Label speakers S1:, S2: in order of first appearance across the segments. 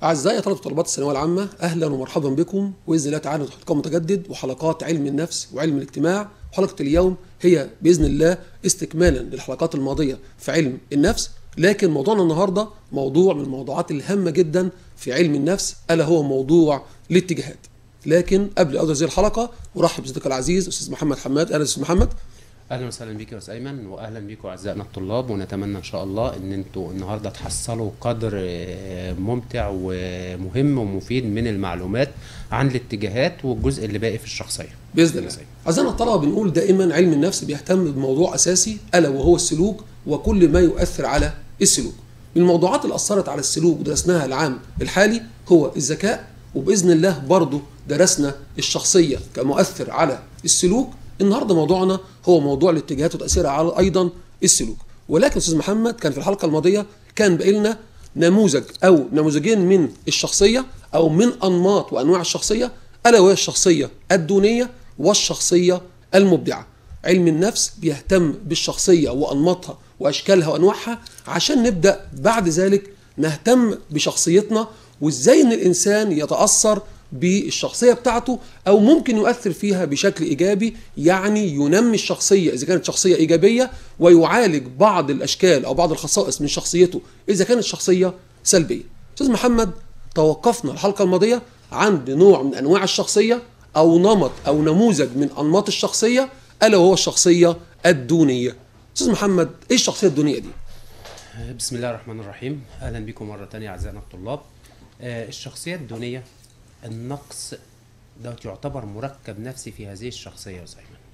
S1: أعزائي طلبة وطلبات الثانوية العامة أهلا ومرحبا بكم وبإذن الله تعالى لقاء متجدد وحلقات علم النفس وعلم الاجتماع حلقة اليوم هي بإذن الله استكمالا للحلقات الماضية في علم النفس لكن موضوعنا النهاردة موضوع من الموضوعات الهامة جدا في علم النفس ألا هو موضوع الاتجاهات لكن قبل أبدأ هذه الحلقة أرحب بصديقي العزيز أستاذ محمد حماد أهلا أستاذ محمد
S2: اهلا وسهلا بيك يا استاذ ايمن واهلا بيكم اعزائنا الطلاب ونتمنى ان شاء الله ان انتوا النهارده تحصلوا قدر آه، ممتع ومهم ومفيد من المعلومات عن الاتجاهات والجزء اللي باقي في الشخصيه
S1: باذن الله. اعزائنا الطلبه بنقول دائما علم النفس بيهتم بموضوع اساسي الا وهو السلوك وكل ما يؤثر على السلوك. من الموضوعات اللي اثرت على السلوك ودرسناها العام الحالي هو الذكاء وباذن الله برضه درسنا الشخصيه كمؤثر على السلوك. النهارده موضوعنا هو موضوع الاتجاهات وتاثيرها على ايضا السلوك. ولكن استاذ محمد كان في الحلقه الماضيه كان باقي لنا نموذج او نموذجين من الشخصيه او من انماط وانواع الشخصيه الا وهي الشخصيه الدونيه والشخصيه المبدعه. علم النفس بيهتم بالشخصيه وانماطها واشكالها وانواعها عشان نبدا بعد ذلك نهتم بشخصيتنا وازاي ان الانسان يتاثر بالشخصيه بتاعته او ممكن يؤثر فيها بشكل ايجابي يعني ينمي الشخصيه اذا كانت شخصيه ايجابيه ويعالج بعض الاشكال او بعض الخصائص من شخصيته اذا كانت شخصيه سلبيه. استاذ محمد توقفنا الحلقه الماضيه عند نوع من انواع الشخصيه او نمط او نموذج من انماط الشخصيه الا وهو الشخصيه الدونيه. استاذ محمد ايه الشخصيه الدونيه دي؟
S2: بسم الله الرحمن الرحيم اهلا بكم مره تانية اعزائنا الطلاب آه، الشخصيه الدونيه النقص ده يعتبر مركب نفسي في هذه الشخصيه يا أستاذ أيمن.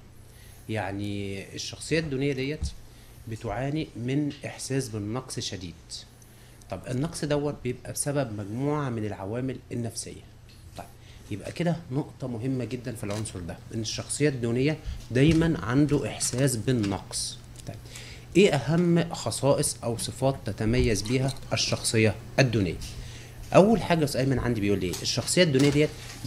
S2: يعني الشخصيه الدونيه ديت بتعاني من احساس بالنقص شديد طب النقص دوت بيبقى بسبب مجموعه من العوامل النفسيه طيب يبقى كده نقطة مهمة جدا في العنصر ده ان الشخصية الدونية دايما عنده احساس بالنقص طيب ايه اهم خصائص او صفات تتميز بيها الشخصية الدونية اول حاجة يا أستاذ ايمن عندي بيقول ايه الشخصية الدونية ديت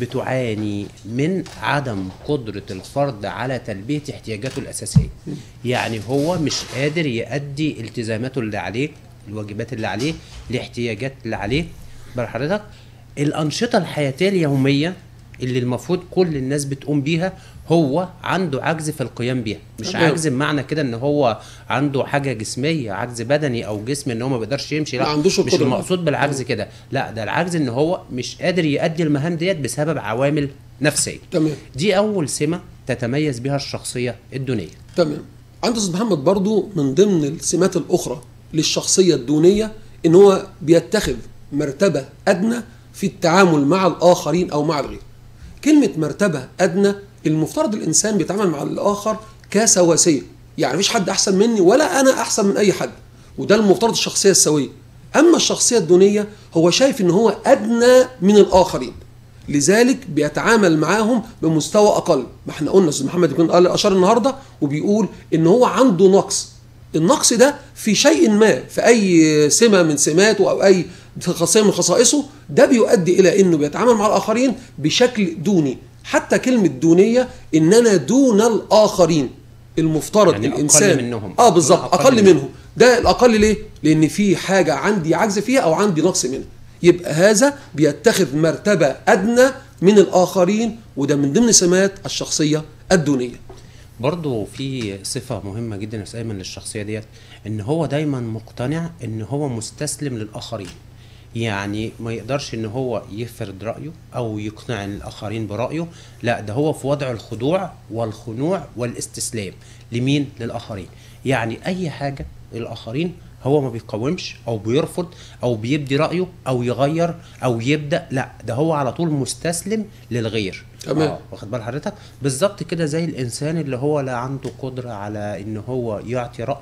S2: بتعاني من عدم قدرة الفرد على تلبية احتياجاته الاساسية يعني هو مش قادر يؤدي التزاماته اللي عليه الواجبات اللي عليه الاحتياجات اللي عليه بل حضرتك الأنشطة الحياتية اليومية اللي المفروض كل الناس بتقوم بيها هو عنده عجز في القيام بيها مش
S1: تمام.
S2: عجز بمعنى كده ان هو عنده حاجه جسميه عجز بدني او جسم ان هو ما بيقدرش يمشي لا
S1: ما عندوش
S2: مش
S1: القدرة.
S2: المقصود بالعجز كده لا ده العجز ان هو مش قادر يؤدي المهام ديت بسبب عوامل نفسيه
S1: تمام
S2: دي اول سمه تتميز بها الشخصيه الدونيه
S1: تمام عند استاذ محمد برضو من ضمن السمات الاخرى للشخصيه الدونيه ان هو بيتخذ مرتبه ادنى في التعامل مع الاخرين او مع الغير كلمه مرتبه ادنى المفترض الانسان بيتعامل مع الاخر كسواسيه يعني مفيش حد احسن مني ولا انا احسن من اي حد وده المفترض الشخصيه السويه اما الشخصيه الدونيه هو شايف ان هو ادنى من الاخرين لذلك بيتعامل معاهم بمستوى اقل ما احنا قلنا استاذ محمد يكون قال اشار النهارده وبيقول ان هو عنده نقص النقص ده في شيء ما في اي سمه من سماته او اي خاصيه من خصائصه ده بيؤدي الى انه بيتعامل مع الاخرين بشكل دوني حتى كلمه دونيه ان انا دون الاخرين المفترض
S2: يعني أقل
S1: الانسان
S2: منهم.
S1: اه بالظبط
S2: أقل
S1: اقل
S2: منهم.
S1: منهم ده الاقل ليه لان في حاجه عندي عجز فيها او عندي نقص منها يبقى هذا بيتخذ مرتبه ادنى من الاخرين وده من ضمن سمات الشخصيه الدونيه
S2: برضه في صفة مهمة جدا يا أستاذ أيمن للشخصية ديت إن هو دايما مقتنع إن هو مستسلم للآخرين يعني ما يقدرش إن هو يفرض رأيه أو يقنع الآخرين برأيه لا ده هو في وضع الخضوع والخنوع والاستسلام لمين للآخرين يعني أي حاجة الآخرين هو ما بيقاومش او بيرفض او بيبدي رايه او يغير او يبدا لا ده هو على طول مستسلم للغير
S1: تمام.
S2: آه. واخد بال حضرتك بالظبط كده زي الانسان اللي هو لا عنده قدره على ان هو يعطي راي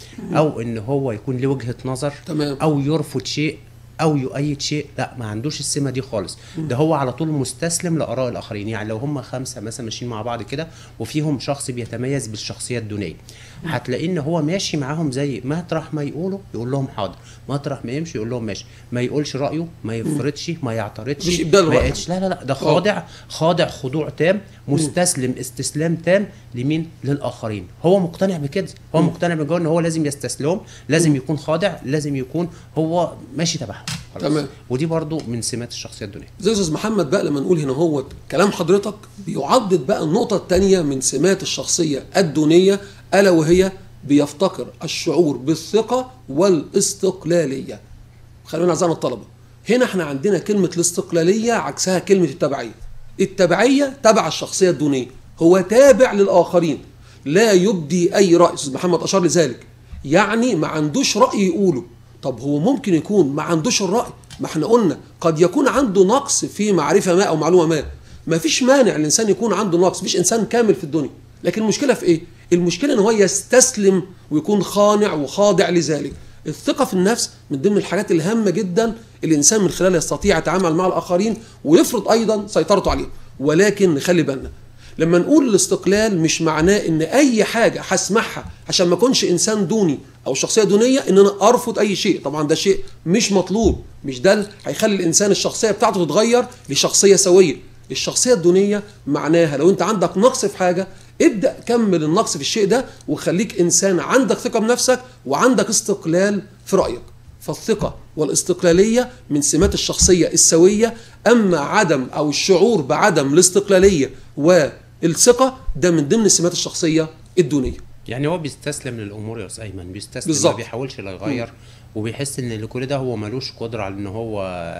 S2: او ان هو يكون له وجهه نظر
S1: تمام.
S2: او يرفض شيء او يؤيد شيء لا ما عندوش السمه دي خالص ده هو على طول مستسلم لاراء الاخرين يعني لو هم خمسه مثلا ماشيين مع بعض كده وفيهم شخص بيتميز بالشخصيه الدونيه هتلاقيه ان هو ماشي معاهم زي مطرح ما يقولوا يقول لهم حاضر مطرح ما يمشي يقول لهم ماشي ما يقولش رايه ما يفرضش ما يعترضش
S1: مش إبدال
S2: ما
S1: رأي.
S2: يقعدش لا لا لا ده خاضع خاضع خضوع تام مستسلم استسلام تام لمين للاخرين هو مقتنع بكده هو مقتنع بجوه ان هو لازم يستسلم لازم يكون خاضع لازم يكون هو ماشي تبعهم خلاص
S1: تمام.
S2: ودي برضو من سمات الشخصيه الدونيه
S1: زي استاذ محمد بقى لما نقول هنا هو كلام حضرتك بيعضد بقى النقطة الثانية من سمات الشخصية الدونية ألا وهي بيفتقر الشعور بالثقة والاستقلالية خلينا أعزائنا الطلبة هنا احنا عندنا كلمة الاستقلالية عكسها كلمة التبعية التبعية تبع الشخصية الدونية هو تابع للآخرين لا يبدي أي رأي أستاذ محمد أشار لذلك يعني ما عندوش رأي يقوله طب هو ممكن يكون ما عندوش الرأي ما احنا قلنا قد يكون عنده نقص في معرفة ما أو معلومة ما ما فيش مانع الإنسان يكون عنده نقص مفيش إنسان كامل في الدنيا لكن المشكلة في إيه؟ المشكلة إن هو يستسلم ويكون خانع وخاضع لذلك الثقة في النفس من ضمن الحاجات الهامة جدا الإنسان من خلالها يستطيع يتعامل مع الآخرين ويفرض أيضا سيطرته عليهم ولكن نخلي بالنا لما نقول الاستقلال مش معناه ان اي حاجه هسمعها عشان ما اكونش انسان دوني او شخصيه دونيه ان انا ارفض اي شيء طبعا ده شيء مش مطلوب مش ده اللي هيخلي الانسان الشخصيه بتاعته تتغير لشخصيه سويه الشخصيه الدونيه معناها لو انت عندك نقص في حاجه ابدا كمل النقص في الشيء ده وخليك انسان عندك ثقه بنفسك وعندك استقلال في رايك فالثقة والاستقلالية من سمات الشخصية السوية أما عدم أو الشعور بعدم الاستقلالية والثقة ده من ضمن سمات الشخصية الدونية
S2: يعني هو بيستسلم للامور يا استاذ ايمن بيستسلم
S1: بالظبط.
S2: ما بيحاولش لا يغير وبيحس ان لكل ده هو ملوش قدره على ان هو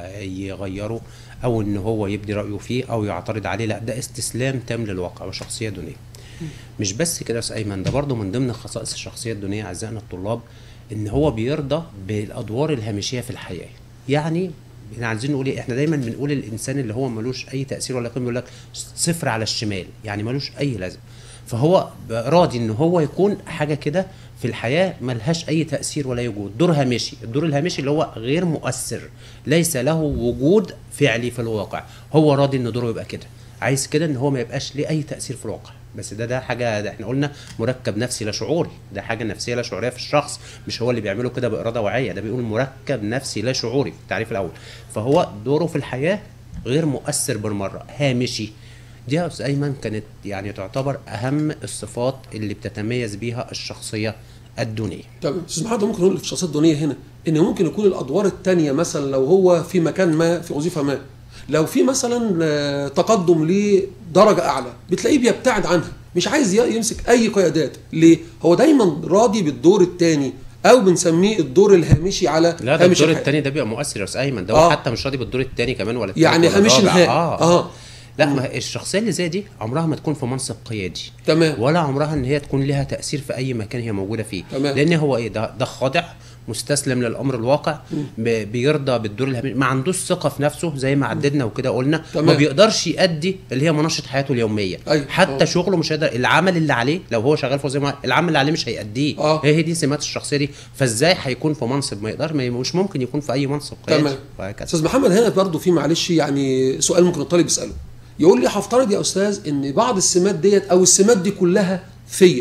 S2: يغيره او ان هو يبدي رايه فيه او يعترض عليه لا ده استسلام تام للواقع وشخصيه دونيه مش بس كده يا استاذ ايمن ده برضه من ضمن خصائص الشخصيه الدونيه اعزائنا الطلاب ان هو بيرضى بالادوار الهامشيه في الحياه يعني احنا عايزين نقول ايه احنا دايما بنقول الانسان اللي هو ملوش اي تاثير ولا قيمه يقول لك صفر على الشمال يعني ملوش اي لازمه فهو راضي ان هو يكون حاجه كده في الحياه ملهاش اي تاثير ولا وجود دور هامشي الدور الهامشي اللي هو غير مؤثر ليس له وجود فعلي في الواقع هو راضي ان دوره يبقى كده عايز كده ان هو ما يبقاش ليه اي تاثير في الواقع بس ده ده حاجه ده احنا قلنا مركب نفسي لا شعوري ده حاجه نفسيه لا شعوريه في الشخص مش هو اللي بيعمله كده باراده واعيه ده بيقول مركب نفسي لا شعوري في التعريف الاول فهو دوره في الحياه غير مؤثر بالمره هامشي دي يا استاذ ايمن كانت يعني تعتبر اهم الصفات اللي بتتميز بيها الشخصيه الدونيه
S1: طب استاذ محمد ممكن نقول في الشخصيه الدونيه هنا ان ممكن يكون الادوار الثانيه مثلا لو هو في مكان ما في وظيفه ما لو في مثلا آه، تقدم لدرجه اعلى بتلاقيه بيبتعد عنها مش عايز ي- يمسك اي قيادات ليه هو دايما راضي بالدور الثاني او بنسميه الدور الهامشي على
S2: لا ده
S1: هامش
S2: الدور
S1: الحياة.
S2: الثاني ده بيبقى مؤثر يا استاذ ايمن ده
S1: آه.
S2: هو حتى مش راضي بالدور الثاني كمان ولا التالت
S1: يعني
S2: ولا
S1: هامش
S2: الرابع.
S1: النهائي
S2: اه,
S1: اه
S2: لا ما الشخصيه اللي زي دي عمرها ما تكون في منصب قيادي
S1: تمام
S2: ولا عمرها ان هي تكون لها تاثير في اي مكان هي موجوده فيه
S1: تمام.
S2: لان هو ايه ده ده خاضع مستسلم للامر الواقع ب- بيرضى بالدور الهامشي ما عندوش ثقه في نفسه زي ما عددنا وكده قلنا ما
S1: تمام.
S2: بيقدرش يأدي اللي هي مناشط حياته اليوميه
S1: أيوة.
S2: حتى
S1: آه.
S2: شغله مش هيقدر العمل اللي عليه لو هو شغال في وظيفه العمل اللي عليه مش هيأديه
S1: آه.
S2: هي هي دي سمات الشخصيه دي فازاي هيكون في منصب ما يقدر ما مش ممكن يكون في اي منصب قيادي
S1: تمام.
S2: وهكذا
S1: استاذ محمد هنا برضه في معلش يعني سؤال ممكن الطالب يساله يقول لي هفترض يا استاذ ان بعض السمات ديت او السمات دي كلها فيا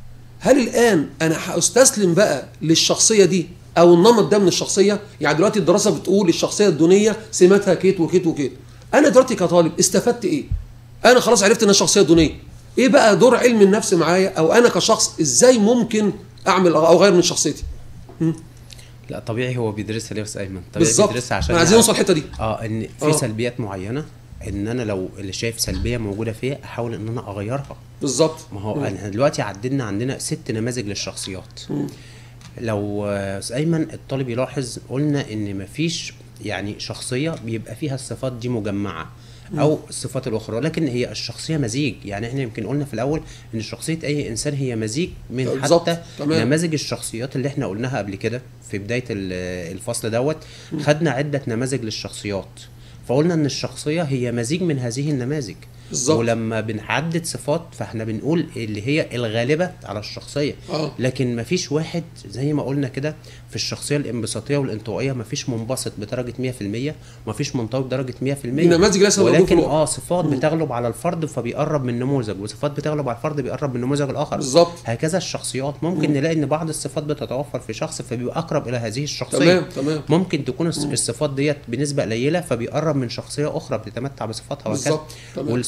S1: هل الان انا هستسلم بقى للشخصيه دي او النمط ده من الشخصيه يعني دلوقتي الدراسه بتقول الشخصيه الدونيه سماتها كيت وكيت وكيت انا دلوقتي كطالب استفدت ايه انا خلاص عرفت ان انا شخصيه دونيه ايه بقى دور علم النفس معايا او انا كشخص ازاي ممكن اعمل او اغير من شخصيتي
S2: لا طبيعي هو بيدرسها ليه يا استاذ ايمن طبيعي
S1: بالظبط
S2: بيدرسها عشان
S1: احنا عايزين
S2: يعرف-
S1: نوصل الحته دي
S2: اه ان في
S1: آه.
S2: سلبيات معينه ان انا لو اللي شايف سلبيه موجوده فيا احاول ان انا اغيرها
S1: بالظبط
S2: ما هو
S1: مم.
S2: احنا دلوقتي عدلنا عندنا ست نماذج للشخصيات لو آه، استاذ ايمن الطالب يلاحظ قلنا ان مفيش يعني شخصيه بيبقى فيها الصفات دي مجمعه او الصفات الاخرى لكن هي الشخصيه مزيج يعني احنا يمكن قلنا في الاول ان شخصيه اي انسان هي مزيج من
S1: بالظبط.
S2: حتى
S1: تمام.
S2: نماذج الشخصيات اللي احنا قلناها قبل كده في بدايه ال- الفصل دوت خدنا عده نماذج للشخصيات فقلنا ان الشخصيه هي مزيج من هذه النماذج
S1: بالظبط.
S2: ولما بنحدد صفات فاحنا بنقول اللي هي الغالبه على الشخصيه
S1: اه
S2: لكن مفيش واحد زي ما قلنا كده في الشخصيه الانبساطيه والانطوائيه مفيش منبسط بدرجه 100% ومفيش منطوي بدرجه 100%
S1: دي نماذج ليس موجودة في
S2: ولكن
S1: الواقع.
S2: اه صفات بتغلب على الفرد فبيقرب من نموذج وصفات بتغلب على الفرد بيقرب من النموذج الاخر
S1: بالظبط
S2: هكذا الشخصيات ممكن نلاقي ان بعض الصفات بتتوفر في شخص فبيبقى اقرب الى هذه الشخصيه
S1: تمام تمام
S2: ممكن تكون الص- الصفات ديت بنسبه قليله فبيقرب من شخصيه اخرى بتتمتع بصفاتها وهكذا
S1: بالظبط تمام
S2: والسؤال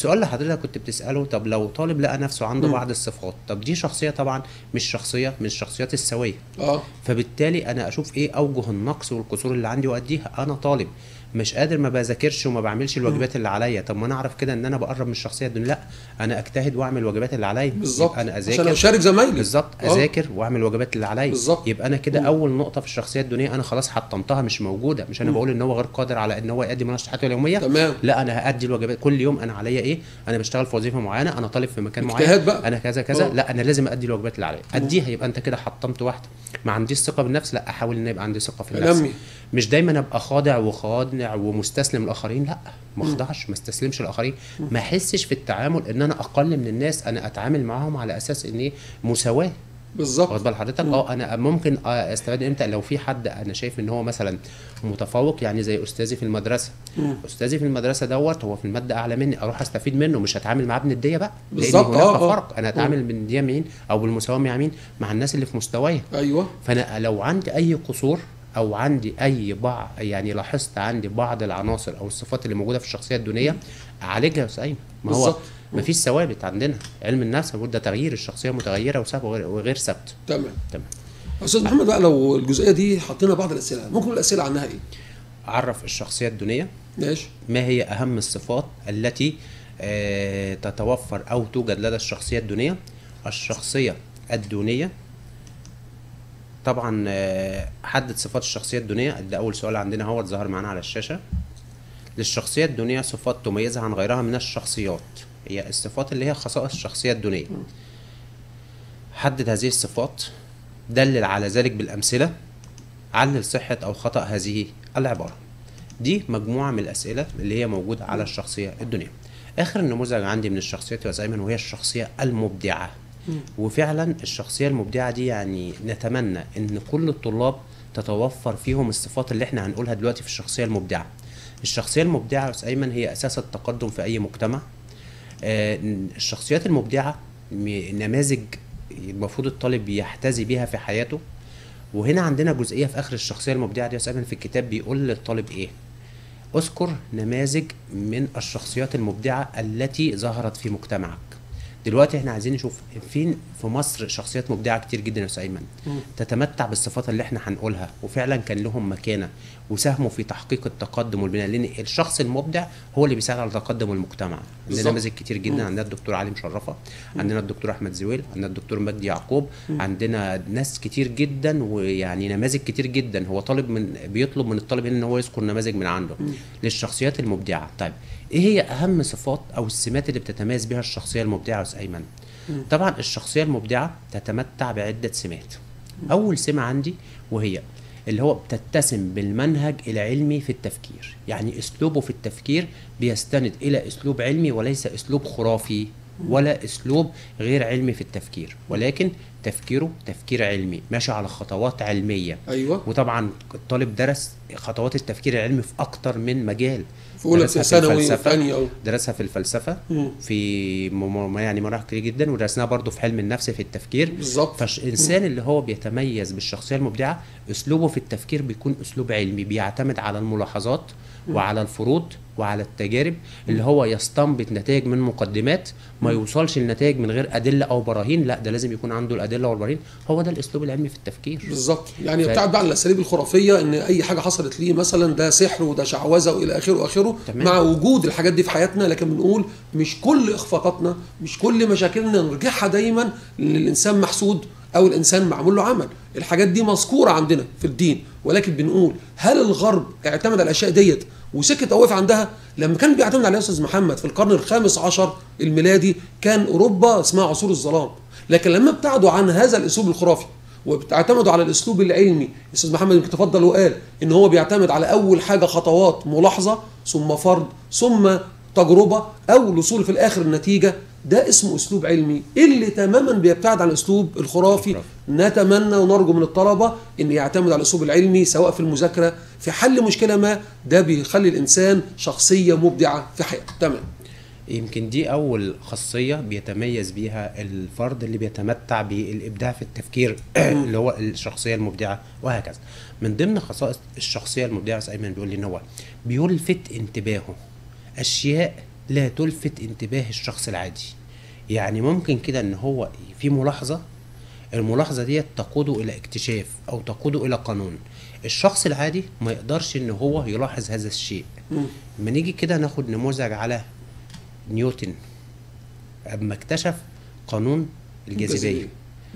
S2: السؤال اللي حضرتك كنت بتساله طب لو طالب لقى نفسه عنده بعض الصفات طب دي شخصيه طبعا مش شخصيه من الشخصيات السويه
S1: اه
S2: فبالتالي انا اشوف ايه اوجه النقص والقصور اللي عندي واديها انا طالب مش قادر ما بذاكرش وما بعملش الواجبات اللي عليا طب ما انا اعرف كده ان انا بقرب من الشخصيه الدنيا لا انا اجتهد واعمل الواجبات اللي عليا
S1: بالظبط
S2: يبقى انا
S1: عشان
S2: اذاكر
S1: اشارك زمايلي
S2: بالظبط
S1: آه.
S2: اذاكر واعمل الواجبات اللي عليا
S1: بالظبط.
S2: يبقى انا كده اول نقطه في الشخصيه الدنيا انا خلاص حطمتها مش موجوده مش انا بقول ان هو غير قادر على ان هو يؤدي منشطاته اليوميه
S1: تمام.
S2: لا انا هادي الواجبات كل يوم انا عليا ايه انا بشتغل في وظيفه معينه انا طالب في مكان معين
S1: اجتهاد بقى.
S2: انا كذا كذا
S1: آه.
S2: لا انا لازم ادي الواجبات اللي عليا اديها يبقى انت كده حطمت واحده ما عنديش ثقه بالنفس لا احاول ان يبقى عندي ثقه في النفس
S1: أنمي.
S2: مش دايما ابقى خاضع وخاضع ومستسلم للاخرين لا ما اخضعش ما استسلمش للاخرين ما احسش في التعامل ان انا اقل من الناس انا اتعامل معاهم على اساس ان ايه مساواه
S1: بالظبط
S2: واخد بال حضرتك اه انا ممكن آه، استفاد امتى لو في حد انا شايف ان هو مثلا متفوق يعني زي استاذي في المدرسه استاذي في المدرسه دوت هو في الماده اعلى مني اروح استفيد منه مش هتعامل معاه بنديه بقى لان
S1: بالظبط،
S2: هناك
S1: آه، آه.
S2: فرق انا اتعامل بنديه مين او بالمساواه مع مين مع الناس اللي في مستواي
S1: ايوه
S2: فانا لو عندي اي قصور او عندي اي بعض يعني لاحظت عندي بعض العناصر او الصفات اللي موجوده في الشخصيه الدونيه اعالجها يا استاذ أيمن. ما هو
S1: بالظبط.
S2: ما فيش ثوابت عندنا علم النفس بيقول ده تغيير الشخصيه متغيره وثابت وغير, وغير ثابت
S1: تمام
S2: تمام
S1: استاذ محمد بقى لو الجزئيه دي حطينا بعض الاسئله ممكن الاسئله عنها ايه
S2: عرف الشخصيه الدونيه
S1: ماشي
S2: ما هي اهم الصفات التي آه، تتوفر او توجد لدى الشخصيه الدونيه الشخصيه الدونيه طبعا آه، حدد صفات الشخصيه الدونيه ده اول سؤال عندنا هو ظهر معانا على الشاشه للشخصيه الدونيه صفات تميزها عن غيرها من الشخصيات هي الصفات اللي هي خصائص الشخصيه الدونيه حدد هذه الصفات دلل على ذلك بالامثله علل صحه او خطا هذه العباره دي مجموعه من الاسئله اللي هي موجوده على الشخصيه الدنيا اخر نموذج عندي من الشخصيات يا ايمن وهي الشخصيه المبدعه وفعلا الشخصيه المبدعه دي يعني نتمنى ان كل الطلاب تتوفر فيهم الصفات اللي احنا هنقولها دلوقتي في الشخصيه المبدعه الشخصيه المبدعه يا أستاذ ايمن هي اساس التقدم في اي مجتمع آه، الشخصيات المبدعه م- نماذج المفروض الطالب يحتذي بيها في حياته وهنا عندنا جزئيه في اخر الشخصيه المبدعه دي يا أستاذ أيمن في الكتاب بيقول للطالب ايه اذكر نماذج من الشخصيات المبدعه التي ظهرت في مجتمعك دلوقتي احنا عايزين نشوف فين في مصر شخصيات مبدعه كتير جدا يا استاذ ايمن تتمتع بالصفات اللي احنا هنقولها وفعلا كان لهم مكانه وساهموا في تحقيق التقدم والبناء لان الشخص المبدع هو اللي بيساعد على تقدم المجتمع عندنا
S1: بالظبط.
S2: نماذج كتير جدا عندنا الدكتور علي مشرفه عندنا الدكتور احمد زويل عندنا الدكتور مجدي يعقوب عندنا ناس كتير جدا ويعني نماذج كتير جدا هو طالب من بيطلب من الطالب هنا ان هو يذكر نماذج من عنده للشخصيات المبدعه طيب ايه هي اهم صفات او السمات اللي بتتميز بها الشخصيه المبدعه يا استاذ ايمن طبعا الشخصيه المبدعه تتمتع بعده سمات اول سمه عندي وهي اللي هو بتتسم بالمنهج العلمي في التفكير يعني اسلوبه في التفكير بيستند الى اسلوب علمي وليس اسلوب خرافي ولا اسلوب غير علمي في التفكير ولكن تفكيره تفكير علمي ماشي على خطوات علميه
S1: ايوه
S2: وطبعا الطالب درس خطوات التفكير العلمي في اكتر من مجال
S1: في اولى
S2: درسها في
S1: ثانوي
S2: الفلسفة،
S1: وثانيه أو.
S2: درسها في الفلسفه
S1: مم.
S2: في م- م- يعني مراحل كتير جدا ودرسناها برضو في علم النفس في التفكير
S1: بالظبط
S2: فالانسان اللي هو بيتميز بالشخصيه المبدعه اسلوبه في التفكير بيكون اسلوب علمي بيعتمد على الملاحظات وعلى الفروض وعلى التجارب اللي هو يستنبط نتائج من مقدمات ما يوصلش لنتائج من غير ادله او براهين لا ده لازم يكون عنده الادله والبراهين هو ده الاسلوب العلمي في التفكير
S1: بالظبط يعني
S2: ف-
S1: بتاعت بقى على الاساليب الخرافيه ان اي حاجه حصلت ليه مثلا ده سحر وده شعوذه والى اخره واخره
S2: تمام.
S1: مع وجود الحاجات دي في حياتنا لكن بنقول مش كل اخفاقاتنا مش كل مشاكلنا نرجعها دايما للانسان محسود او الانسان معمول له عمل الحاجات دي مذكوره عندنا في الدين ولكن بنقول هل الغرب اعتمد على الاشياء ديت وسكت او وقف عندها لما كان بيعتمد عليها استاذ محمد في القرن الخامس عشر الميلادي كان اوروبا اسمها عصور الظلام لكن لما ابتعدوا عن هذا الاسلوب الخرافي وبتعتمدوا على الاسلوب العلمي استاذ محمد يمكن تفضل وقال ان هو بيعتمد على اول حاجه خطوات ملاحظه ثم فرض ثم تجربه او الوصول في الاخر النتيجه ده اسمه اسلوب علمي اللي تماما بيبتعد عن الاسلوب الخرافي
S2: الخرافي.
S1: نتمنى ونرجو من الطلبه ان يعتمد على الاسلوب العلمي سواء في المذاكره في حل مشكله ما ده بيخلي الانسان شخصيه مبدعه في حياته تمام
S2: يمكن دي أول خاصية بيتميز بيها الفرد اللي بيتمتع بالإبداع في التفكير اللي هو الشخصية المبدعة وهكذا. من ضمن خصائص الشخصية المبدعة أستاذ أيمن بيقول لي إن هو بيلفت انتباهه أشياء لا تلفت انتباه الشخص العادي يعني ممكن كده ان هو في ملاحظة الملاحظة دي تقوده الى اكتشاف او تقوده الى قانون الشخص العادي ما يقدرش ان هو يلاحظ هذا الشيء
S1: مم.
S2: لما نيجي كده ناخد نموذج على نيوتن اما اكتشف قانون الجاذبية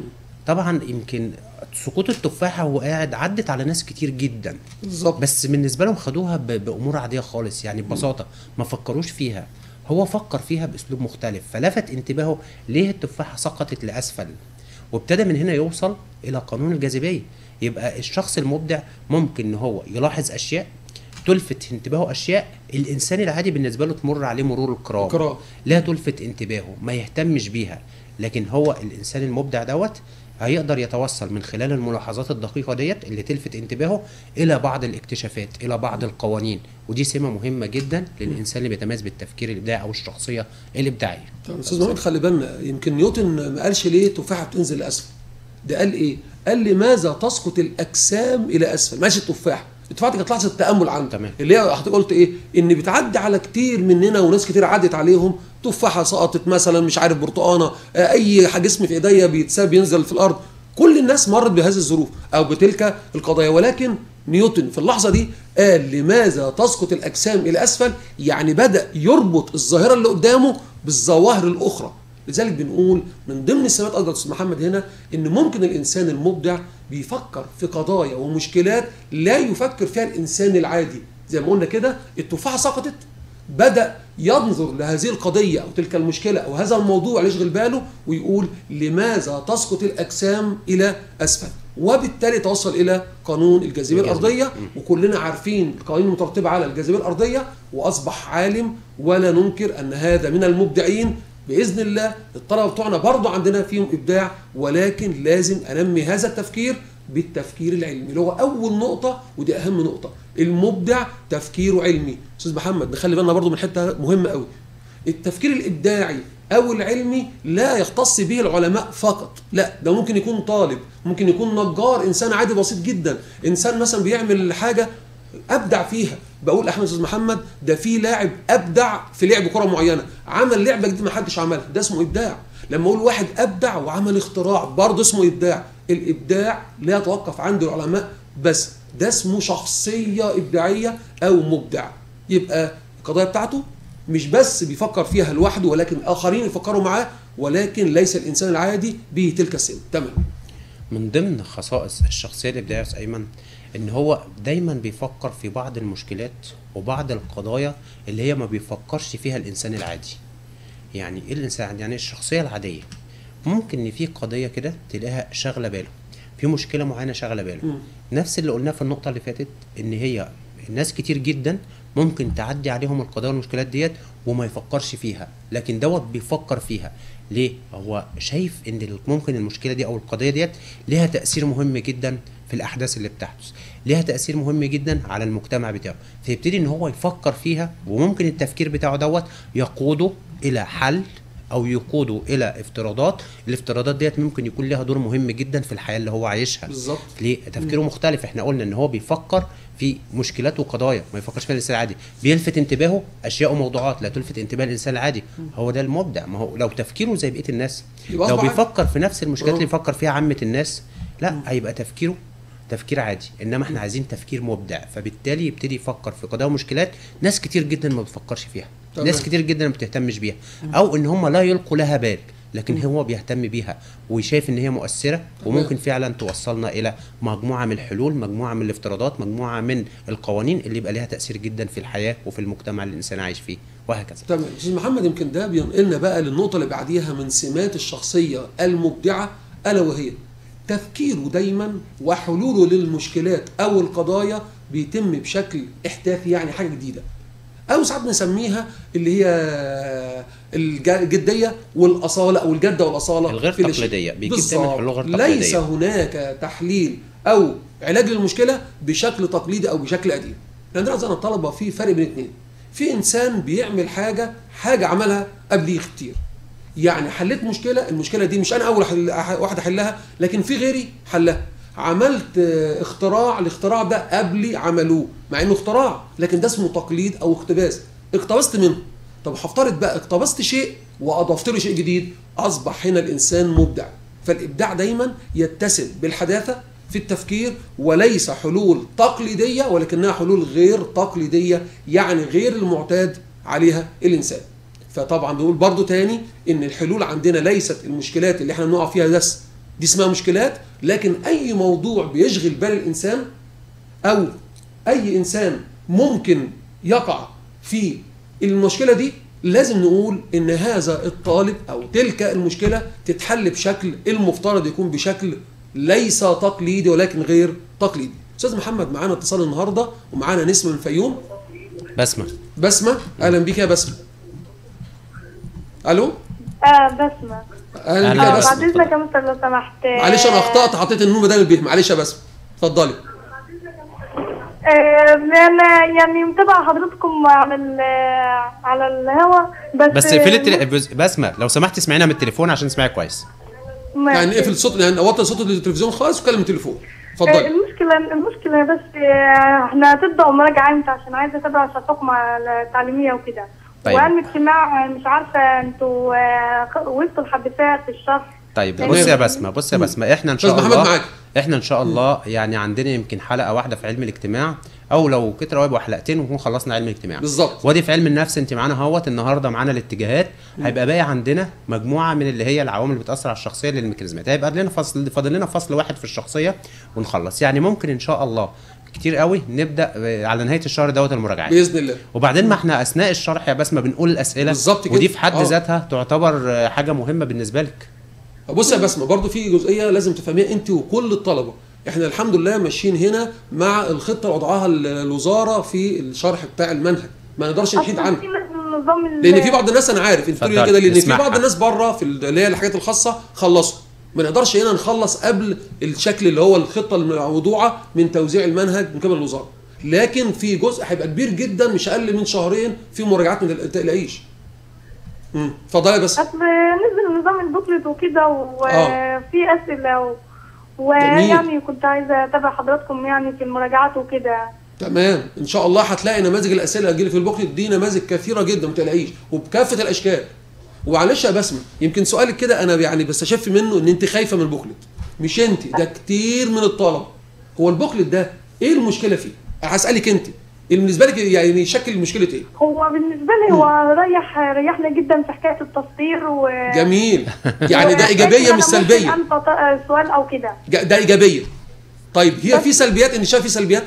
S2: طبعا يمكن سقوط التفاحة وهو قاعد عدت على ناس كتير جدا
S1: بالظبط
S2: بس بالنسبه لهم خدوها ب- بامور عاديه خالص يعني ببساطه ما فكروش فيها هو فكر فيها باسلوب مختلف فلفت انتباهه ليه التفاحه سقطت لاسفل وابتدى من هنا يوصل الى قانون الجاذبيه يبقى الشخص المبدع ممكن ان هو يلاحظ اشياء تلفت انتباهه اشياء الانسان العادي بالنسبه له تمر عليه مرور الكرام
S1: الكرام.
S2: لا تلفت انتباهه ما يهتمش بيها لكن هو الانسان المبدع دوت هيقدر يتوصل من خلال الملاحظات الدقيقة ديت اللي تلفت انتباهه إلى بعض الاكتشافات إلى بعض القوانين ودي سمة مهمة جدا للإنسان اللي بيتميز بالتفكير الإبداعي أو الشخصية الإبداعية
S1: طب استاذ محمد خلي بالنا يمكن نيوتن ما قالش ليه تفاحه بتنزل لاسفل ده قال ايه؟ قال لماذا تسقط الاجسام الى اسفل؟ ماشي التفاحه التفاحه دي كانت لحظه تامل عنده
S2: تمام.
S1: اللي هي حضرتك قلت ايه؟ ان بتعدي على كتير مننا وناس كتير عدت عليهم تفاحه سقطت مثلا مش عارف برتقانه آه، اي حاجه جسم في ايديا بيتساب ينزل في الارض كل الناس مرت بهذه الظروف او بتلك القضايا ولكن نيوتن في اللحظه دي قال لماذا تسقط الاجسام الى اسفل؟ يعني بدا يربط الظاهره اللي قدامه بالظواهر الاخرى لذلك بنقول من ضمن السمات قصدك استاذ محمد هنا ان ممكن الانسان المبدع بيفكر في قضايا ومشكلات لا يفكر فيها الانسان العادي زي ما قلنا كده التفاحه سقطت بدا ينظر لهذه القضيه او تلك المشكله او هذا الموضوع اللي يشغل باله ويقول لماذا تسقط الاجسام الى اسفل وبالتالي توصل الى قانون الجاذبيه
S2: الجاذبية.
S1: الارضيه وكلنا عارفين القوانين المترتبه على الجاذبيه الارضيه واصبح عالم ولا ننكر ان هذا من المبدعين باذن الله الطلبه بتوعنا برضه عندنا فيهم ابداع ولكن لازم انمي هذا التفكير بالتفكير العلمي اللي هو اول نقطه ودي اهم نقطه المبدع تفكيره علمي استاذ محمد نخلي بالنا برضه من حته مهمه قوي التفكير الابداعي او العلمي لا يختص به العلماء فقط لا ده ممكن يكون طالب ممكن يكون نجار انسان عادي بسيط جدا انسان مثلا بيعمل حاجه ابدع فيها بقول احمد استاذ محمد ده في لاعب ابدع في لعب كره معينه عمل لعبه جديده ما حدش عملها ده اسمه ابداع لما اقول واحد ابدع وعمل اختراع برضه اسمه ابداع الابداع لا يتوقف عند العلماء بس ده اسمه شخصيه ابداعيه او مبدع يبقى القضايا بتاعته مش بس بيفكر فيها لوحده ولكن اخرين يفكروا معاه ولكن ليس الانسان العادي به تلك السمه تمام
S2: من ضمن خصائص الشخصية الإبداعية يا أستاذ أيمن إن هو دايما بيفكر في بعض المشكلات وبعض القضايا اللي هي ما بيفكرش فيها الإنسان العادي يعني إيه الإنسان العادي؟ يعني الشخصية العادية ممكن إن في قضية كده تلاقيها شاغلة باله في مشكلة معينة شاغلة باله
S1: مم.
S2: نفس اللي قلناه في النقطة اللي فاتت إن هي ناس كتير جدا ممكن تعدي عليهم القضايا والمشكلات ديت وما يفكرش فيها لكن دوت بيفكر فيها ليه هو شايف ان ال- ممكن المشكله دي او القضيه ديت ليها تاثير مهم جدا في الاحداث اللي بتحدث ليها تاثير مهم جدا على المجتمع بتاعه فيبتدي ان هو يفكر فيها وممكن التفكير بتاعه دوت يقوده الى حل او يقوده الى افتراضات الافتراضات ديت ممكن يكون لها دور مهم جدا في الحياه اللي هو عايشها
S1: بالظبط
S2: ليه تفكيره مختلف احنا قلنا ان هو بيفكر في مشكلات وقضايا ما يفكرش فيها الانسان العادي بيلفت انتباهه اشياء وموضوعات لا تلفت انتباه الانسان العادي هو ده المبدع ما هو لو تفكيره زي بقيه الناس
S1: يبقى
S2: لو
S1: أصبح عادي.
S2: بيفكر في نفس المشكلات اللي
S1: آه.
S2: بيفكر فيها عامه الناس لا هيبقى تفكيره تفكير عادي انما احنا عايزين تفكير مبدع فبالتالي يبتدي يفكر في قضايا ومشكلات ناس كتير جدا ما بتفكرش فيها
S1: تمام.
S2: ناس كتير جدا ما بتهتمش بيها او ان هم لا يلقوا لها بال لكن هو بيهتم بيها وشايف ان هي مؤثره وممكن فعلا توصلنا الى مجموعه من الحلول مجموعه من الافتراضات مجموعه من القوانين اللي يبقى لها تاثير جدا في الحياه وفي المجتمع اللي الانسان عايش فيه وهكذا
S1: تمام استاذ محمد يمكن ده بينقلنا بقى للنقطه اللي بعديها من سمات الشخصيه المبدعه الا وهي تفكيره دايما وحلوله للمشكلات او القضايا بيتم بشكل احداثي يعني حاجه جديده او ساعات بنسميها اللي هي الج- الجديه والاصاله او الجده والاصاله
S2: الغير
S1: في الشيء.
S2: تقليدية. بيجيب
S1: بالظبط.
S2: دايما حلول غير
S1: ليس
S2: تقليدية.
S1: هناك تحليل او علاج للمشكله بشكل تقليدي او بشكل قديم عندنا زي الطلبه في فرق بين اثنين في انسان بيعمل حاجه حاجه عملها قبليه كتير يعني حليت مشكله المشكله دي مش انا اول حل... واحد احلها لكن في غيري حلها عملت آه، اختراع الاختراع ده قبلي عملوه مع انه اختراع لكن ده اسمه تقليد او اقتباس اقتبست منه طب هفترض بقى اقتبست شيء واضفت له شيء جديد اصبح هنا الانسان مبدع فالابداع دايما يتسم بالحداثه في التفكير وليس حلول تقليديه ولكنها حلول غير تقليديه يعني غير المعتاد عليها الانسان فطبعا بنقول برضو تاني ان الحلول عندنا ليست المشكلات اللي احنا بنقع فيها بس دي اسمها مشكلات لكن اي موضوع بيشغل بال الانسان او اي انسان ممكن يقع في المشكله دي لازم نقول ان هذا الطالب او تلك المشكله تتحل بشكل المفترض يكون بشكل ليس تقليدي ولكن غير تقليدي استاذ محمد معانا اتصال النهارده ومعانا نسمه من الفيوم
S2: بسمه
S1: بسمه اهلا بيك يا بسمه الو
S3: اه بسمة
S1: اهلا
S2: أهلا
S1: بيك يا
S3: آه
S1: بسمه
S3: بعد اذنك يا مستر لو سمحت
S1: معلش انا اخطات حطيت النون بدل البيه معلش يا بسمه اتفضلي
S3: آه انا يعني متابعه حضرتكم على ال على الهوا بس
S2: بس اقفلي التل... بس- بسمه لو سمحت اسمعينا من التليفون عشان نسمعك كويس
S3: ماشي.
S1: يعني اقفل صوت يعني وطي صوت التلفزيون خالص وكلم التليفون
S3: آه
S1: اتفضلي
S3: المشكله المشكله بس آه احنا هتبداوا مراجعه امتى عشان عايزه اتابع صفحتكم على التعليميه وكده
S2: طيب.
S3: وعلم اجتماع مش عارفه انتوا آه خ- وصلوا لحد فين في الشرح
S2: طيب
S3: تمام.
S2: بص يا بسمه بص يا بسمه احنا ان شاء
S1: أستاذ
S2: الله
S1: محمد معاك.
S2: احنا ان شاء الله يعني عندنا يمكن حلقه واحده في علم الاجتماع او لو كتر قوي يبقوا حلقتين ونكون خلصنا علم الاجتماع
S1: بالظبط.
S2: ودي في علم النفس انت معانا اهوت النهارده معانا الاتجاهات هيبقى باقي عندنا مجموعه من اللي هي العوامل اللي بتاثر على الشخصيه للميكانيزمات هيبقى لنا فصل فاضل لنا فصل واحد في الشخصيه ونخلص يعني ممكن ان شاء الله كتير قوي نبدا آه، على نهايه الشهر دوت المراجعات
S1: باذن الله
S2: وبعدين ما احنا اثناء الشرح يا بسمه بنقول الاسئله
S1: بالظبط كده.
S2: ودي في حد
S1: آه.
S2: ذاتها تعتبر آه، حاجه مهمه بالنسبه لك
S1: بص يا بسمه برضو في جزئيه لازم تفهميها انت وكل الطلبه احنا الحمد لله ماشيين هنا مع الخطه اللي وضعها ال- الوزاره في الشرح بتاع المنهج ما نقدرش نحيد
S3: أصلاً
S1: عنها
S3: في نظام ال-
S1: لان في بعض الناس انا عارف انت بتقولي
S2: اتفضل،
S1: كده لان في
S2: اسمعها.
S1: بعض الناس بره في ال- اللي هي الحاجات الخاصه خلصوا ما نقدرش هنا نخلص قبل الشكل اللي هو الخطه الموضوعه من توزيع المنهج من قبل الوزاره لكن في جزء هيبقى كبير جدا مش اقل من شهرين في مراجعات ما تقلقيش امم اتفضلي بس
S3: اصل نزل نظام البوكلت وكده وفي اسئله و... ويعني كنت عايزه اتابع حضراتكم يعني في المراجعات وكده
S1: تمام ان شاء الله هتلاقي نماذج الاسئله اللي هتجيلك في البوكلت دي نماذج كثيره جدا ما تقلقيش وبكافه الاشكال ومعلش يا بسمه يمكن سؤالك كده انا يعني بستشف منه ان انت خايفه من البوكلت مش انت ده كتير من الطلبه هو البوكلت ده ايه المشكله فيه هسالك انت اللي بالنسبه لك يعني يشكل مشكله ايه
S3: هو بالنسبه لي هو ريح ريحنا جدا في حكايه التسطير و
S1: جميل يعني ده
S3: و-
S1: ايجابيه
S3: أنا
S1: مش
S3: ممكن
S1: سلبيه
S3: أنطق سؤال او كده
S1: ج- ده ايجابيه طيب هي في سلبيات ان شايف في سلبيات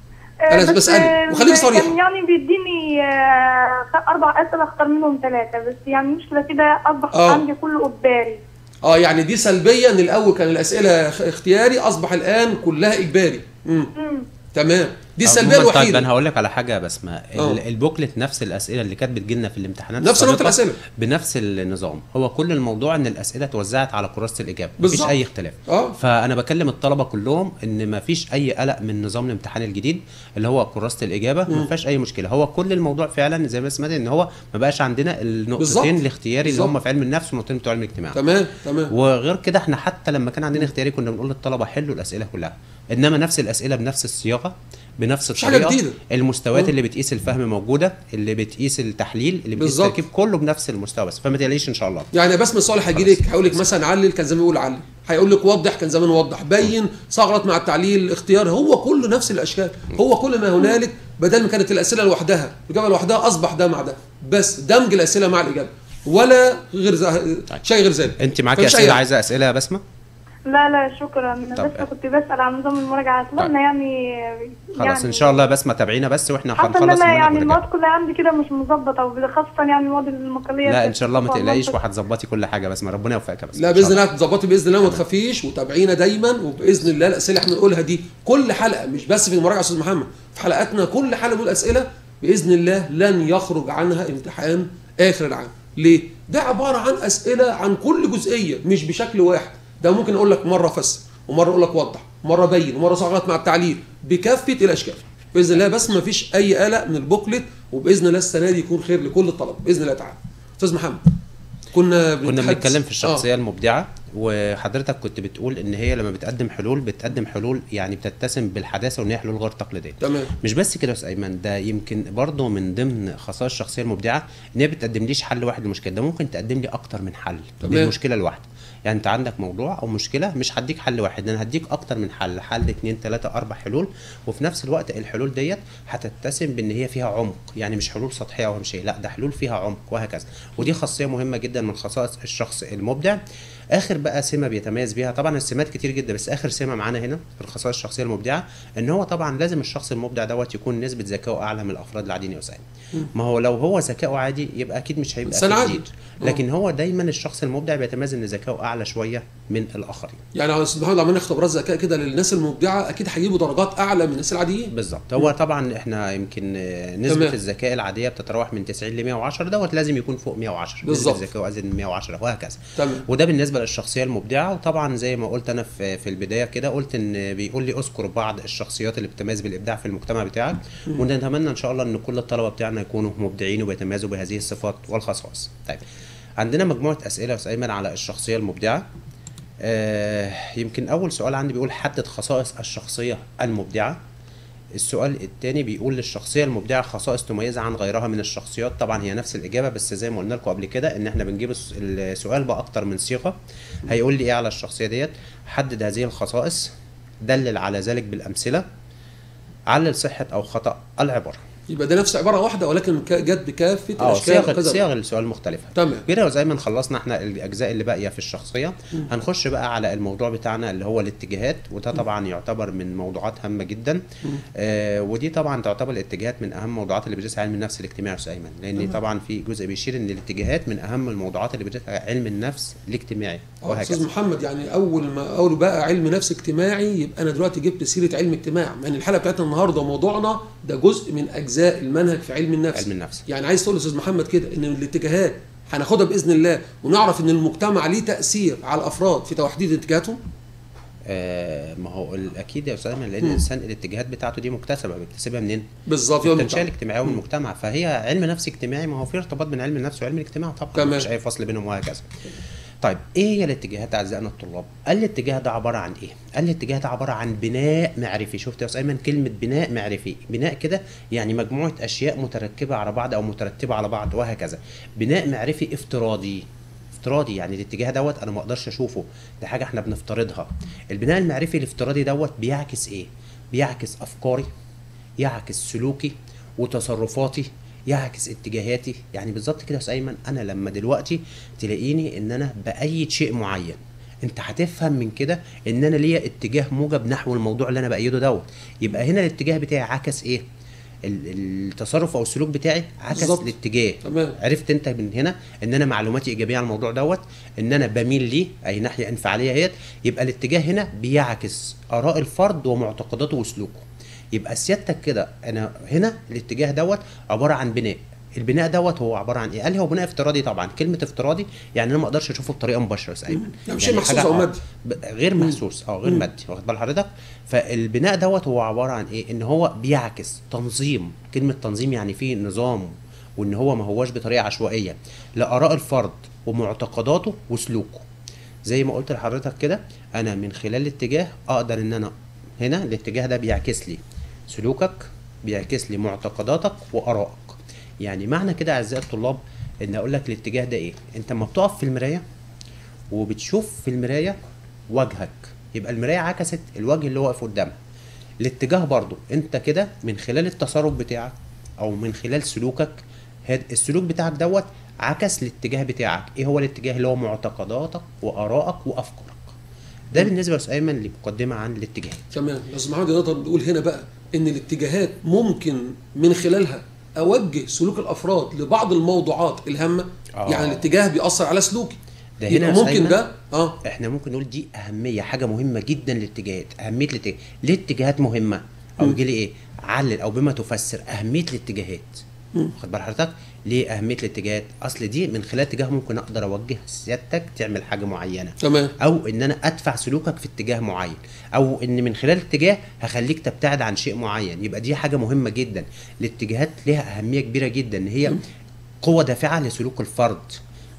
S1: أنا
S3: بس
S1: بسألك، وخليك صريحة.
S3: كان يعني بيديني آه، خ- اربع اسئله اختار منهم ثلاثه بس يعني المشكله كده اصبح
S1: آه.
S3: عندي كله اجباري
S1: اه يعني دي سلبيه ان الاول كان الاسئله خ- اختياري اصبح الان كلها اجباري امم
S3: مم.
S1: تمام دي السلبيه
S2: عموماً طيب
S1: الوحيده
S2: انا هقول لك على حاجه بس ما
S1: آه.
S2: ال- البوكلت نفس الاسئله اللي كانت بتجيلنا في الامتحانات
S1: نفس نوع
S2: السابقة
S1: الأسئلة.
S2: بنفس النظام هو كل الموضوع ان الاسئله توزعت على كراسه الاجابه
S1: بالظبط.
S2: مفيش اي اختلاف
S1: آه.
S2: فانا بكلم الطلبه كلهم ان مفيش اي قلق من نظام الامتحان الجديد اللي هو كراسه الاجابه ما فيهاش اي مشكله هو كل الموضوع فعلا زي ما سمعت ان هو ما بقاش عندنا النقطتين
S1: بالظبط.
S2: الاختياري اللي هم
S1: بالظبط.
S2: في علم النفس والنقطتين بتوع علم الاجتماع
S1: تمام تمام
S2: وغير كده احنا حتى لما كان عندنا اختياري كنا بنقول للطلبه حلوا الاسئله كلها انما نفس الاسئله بنفس الصياغه بنفس
S1: مش حاجة
S2: الطريقه
S1: جديدة.
S2: المستويات
S1: اه.
S2: اللي بتقيس الفهم موجوده اللي بتقيس التحليل اللي بتقيس
S1: بالظبط.
S2: التركيب كله بنفس المستوى بس فما تقلقيش ان شاء الله
S1: يعني بس من صالح هيجي لك هيقول لك مثلا علل كان زمان يقول علل هيقول لك وضح كان زمان وضح بين ثغرت مع التعليل اختيار هو كله نفس الاشكال هو كل ما هنالك بدل ما كانت الاسئله لوحدها الاجابه لوحدها اصبح ده مع ده بس دمج الاسئله مع الاجابه ولا غير ز- شيء غير ذلك
S2: انت معاكي
S1: مفيش أي
S2: اسئله
S1: حاجة.
S2: عايزه اسئله يا بسمه
S3: لا لا شكرا انا
S2: طب.
S3: بس كنت بسال عن نظام المراجعه اتمنى
S2: طيب.
S3: يعني
S2: خلاص
S3: يعني
S2: ان شاء الله بسمه تابعينا بس واحنا
S3: حتى ان
S2: هنخلص
S3: انا
S2: المنهج
S3: يعني
S2: ونرجع.
S3: المواد كلها عندي كده مش مظبطه وخاصه يعني المواد المقاليه
S2: لا ان شاء الله ما تقلقيش
S3: بس-
S2: وهتظبطي كل حاجه بسمه ربنا يوفقك يا بسمه
S1: لا
S2: إن شاء
S1: باذن الله هتظبطي باذن الله وما تخافيش وتابعينا دايما وباذن الله الاسئله اللي احنا بنقولها دي كل حلقه مش بس في المراجعه يا استاذ محمد في حلقاتنا كل حلقه بنقول اسئله باذن الله لن يخرج عنها امتحان اخر العام ليه ده عباره عن اسئله عن كل جزئيه مش بشكل واحد ده ممكن اقول لك مره فسر ومره اقول لك وضح ومره بين ومره صغرت مع التعليل بكافه الاشكال باذن الله بس ما فيش اي قلق من البوكلت وباذن الله السنه دي يكون خير لكل الطلبه باذن الله تعالى استاذ محمد كنا
S2: كنا
S1: بنتحدث-
S2: بنتكلم في الشخصيه المبدعه وحضرتك كنت بتقول ان هي لما بتقدم حلول بتقدم حلول يعني بتتسم بالحداثه وان هي حلول غير تقليديه
S1: تمام
S2: مش بس كده يا استاذ ايمن ده يمكن برضه من ضمن خصائص الشخصيه المبدعه ان هي بتقدمليش حل واحد للمشكله ده ممكن تقدم لي اكتر من حل
S1: تمام.
S2: للمشكله الواحده يعني انت عندك موضوع او مشكله مش هديك حل واحد انا هديك اكتر من حل حل اتنين تلاته اربع حلول وفي نفس الوقت الحلول ديت هتتسم بان هي فيها عمق يعني مش حلول سطحيه او شيء لا ده حلول فيها عمق وهكذا ودي خاصيه مهمه جدا من خصائص الشخص المبدع اخر بقى سمه بيتميز بيها طبعا السمات كتير جدا بس اخر سمه معانا هنا في الخصائص الشخصيه المبدعه ان هو طبعا لازم الشخص المبدع دوت يكون نسبه ذكائه اعلى من الافراد العاديين يا اسامه ما هو لو هو ذكائه عادي يبقى اكيد مش هيبقى
S1: إنسان
S2: فيه
S1: عادي.
S2: جديد
S1: آه.
S2: لكن هو دايما الشخص المبدع بيتميز ان ذكائه اعلى شويه من الاخرين
S1: يعني يا استاذ محمد عملنا اختبارات ذكاء كده للناس المبدعه اكيد هيجيبوا درجات اعلى من الناس العاديين
S2: بالظبط هو طبعا احنا يمكن آه، نسبه
S1: تمام.
S2: الذكاء العاديه بتتراوح من 90 ل 110 دوت لازم يكون فوق 110
S1: بالظبط.
S2: نسبه ذكائه ازيد من 110 وهكذا
S1: تمام
S2: وده بالنسبه للشخصيه المبدعه وطبعا زي ما قلت انا في في البدايه كده قلت ان بيقول لي اذكر بعض الشخصيات اللي بتتميز بالابداع في المجتمع بتاعك ونتمنى ان شاء الله ان كل الطلبه بتاعنا يكونوا مبدعين وبيتميزوا بهذه الصفات والخصائص طيب عندنا مجموعه اسئله يا استاذ ايمن على الشخصيه المبدعه آه يمكن اول سؤال عندي بيقول حدد خصائص الشخصيه المبدعه السؤال الثاني بيقول للشخصيه المبدعه خصائص تميزها عن غيرها من الشخصيات طبعا هي نفس الاجابه بس زي ما قلنا لكم قبل كده ان احنا بنجيب الس- السؤال باكتر من صيغه هيقول لي ايه على الشخصيه ديت حدد هذه الخصائص دلل على ذلك بالامثله علل صحه او خطا العباره
S1: يبقى ده نفس عباره واحده ولكن ك- جت بكافه
S2: اه
S1: الاشكال
S2: صيغ
S1: وكذا
S2: صيغ السؤال مختلفه
S1: تمام
S2: كده وزي ما خلصنا احنا الاجزاء اللي باقيه في الشخصيه هنخش بقى على الموضوع بتاعنا اللي هو الاتجاهات وده طبعا يعتبر من موضوعات هامه جدا آه ودي طبعا تعتبر الاتجاهات من اهم الموضوعات اللي بيدرسها علم النفس الاجتماعي يا استاذ ايمن لان طبعا في جزء بيشير ان الاتجاهات من اهم الموضوعات اللي بيدرسها علم النفس الاجتماعي
S1: اه استاذ
S2: وهكذا
S1: محمد يعني اول ما اول بقى علم نفس اجتماعي يبقى انا دلوقتي جبت سيره علم اجتماع يعني الحلقه بتاعتنا النهارده موضوعنا ده جزء من اجزاء المنهج في علم النفس
S2: علم النفس
S1: يعني عايز تقول لاستاذ محمد كده ان الاتجاهات هناخدها باذن الله ونعرف ان المجتمع ليه تاثير على الافراد في تحديد اتجاهاتهم
S2: آه ما هو ال- اكيد يا استاذ ايمن لان الانسان الاتجاهات بتاعته دي مكتسبه بيكتسبها منين؟
S1: بالظبط يبقى
S2: التنشئه
S1: المجتمع.
S2: الاجتماعيه والمجتمع فهي علم نفس اجتماعي ما هو في ارتباط بين علم النفس وعلم الاجتماع طبعا
S1: تمام.
S2: مفيش اي فصل بينهم وهكذا طيب ايه هي الاتجاهات اعزائنا الطلاب؟ قال الاتجاه ده عباره عن ايه؟ قال الاتجاه ده عباره عن بناء معرفي، شفت يا استاذ ايمن كلمه بناء معرفي، بناء كده يعني مجموعه اشياء متركبه على بعض او مترتبه على بعض وهكذا. بناء معرفي افتراضي افتراضي يعني الاتجاه دوت انا ما اقدرش اشوفه ده حاجه احنا بنفترضها البناء المعرفي الافتراضي دوت بيعكس ايه بيعكس افكاري يعكس سلوكي وتصرفاتي يعكس اتجاهاتي يعني بالظبط كده يا استاذ ايمن انا لما دلوقتي تلاقيني ان انا بايد شيء معين انت هتفهم من كده ان انا ليا اتجاه موجب نحو الموضوع اللي انا بايده دوت يبقى هنا الاتجاه بتاعي عكس ايه ال- التصرف او السلوك بتاعي عكس
S1: بالظبط.
S2: الاتجاه
S1: تمام
S2: عرفت انت من هنا ان انا معلوماتي ايجابيه عن الموضوع دوت ان انا بميل ليه اي ناحيه انفعاليه اهيت يبقى الاتجاه هنا بيعكس اراء الفرد ومعتقداته وسلوكه يبقى سيادتك كده انا هنا الاتجاه دوت عباره عن بناء البناء دوت هو عباره عن ايه؟ قال لي هو بناء افتراضي طبعا، كلمه افتراضي يعني انا ما اقدرش اشوفه بطريقه مباشره يا أستاذ ايمن
S1: يعني مش شيء محسوس
S2: حاجة-
S1: او
S2: آه،
S1: مادي
S2: ب- غير محسوس اه غير مادي واخد بال حضرتك فالبناء دوت هو عباره عن ايه ان هو بيعكس تنظيم كلمه تنظيم يعني فيه نظام وان هو ما هواش بطريقه عشوائيه لاراء الفرد ومعتقداته وسلوكه زي ما قلت لحضرتك كده انا من خلال الاتجاه اقدر ان انا هنا الاتجاه ده بيعكس لي سلوكك بيعكس لي معتقداتك وارائك يعني معنى كده اعزائي الطلاب ان اقول لك الاتجاه ده ايه انت لما بتقف في المرايه وبتشوف في المرايه وجهك يبقى المرايه عكست الوجه اللي واقف قدامها الاتجاه برضو انت كده من خلال التصرف بتاعك او من خلال سلوكك هاد- السلوك بتاعك دوت عكس الاتجاه بتاعك ايه هو الاتجاه اللي هو معتقداتك وارائك وافكارك ده بالنسبه لاستاذ ايمن لمقدمه عن الاتجاه
S1: تمام يا استاذ محمد نقدر نقول هنا بقى ان الاتجاهات ممكن من خلالها اوجه سلوك الافراد لبعض الموضوعات الهامه
S2: آه.
S1: يعني الاتجاه بيأثر على سلوكي
S2: ده
S1: يبقى
S2: هنا يا أستاذ
S1: ممكن
S2: أيمن
S1: ده اه
S2: احنا ممكن نقول دي اهميه حاجه مهمه جدا للاتجاهات اهميه الاتجاه ليه الاتجاهات مهمه او يجي لي ايه علل او بما تفسر اهميه الاتجاهات واخد بال حضرتك ليه اهميه الاتجاهات اصل دي من خلال اتجاه ممكن اقدر اوجه سيادتك تعمل حاجه معينه
S1: تمام
S2: او ان انا ادفع سلوكك في اتجاه معين او ان من خلال اتجاه هخليك تبتعد عن شيء معين يبقى دي حاجه مهمه جدا الاتجاهات ليها اهميه كبيره جدا ان هي قوه دافعه لسلوك الفرد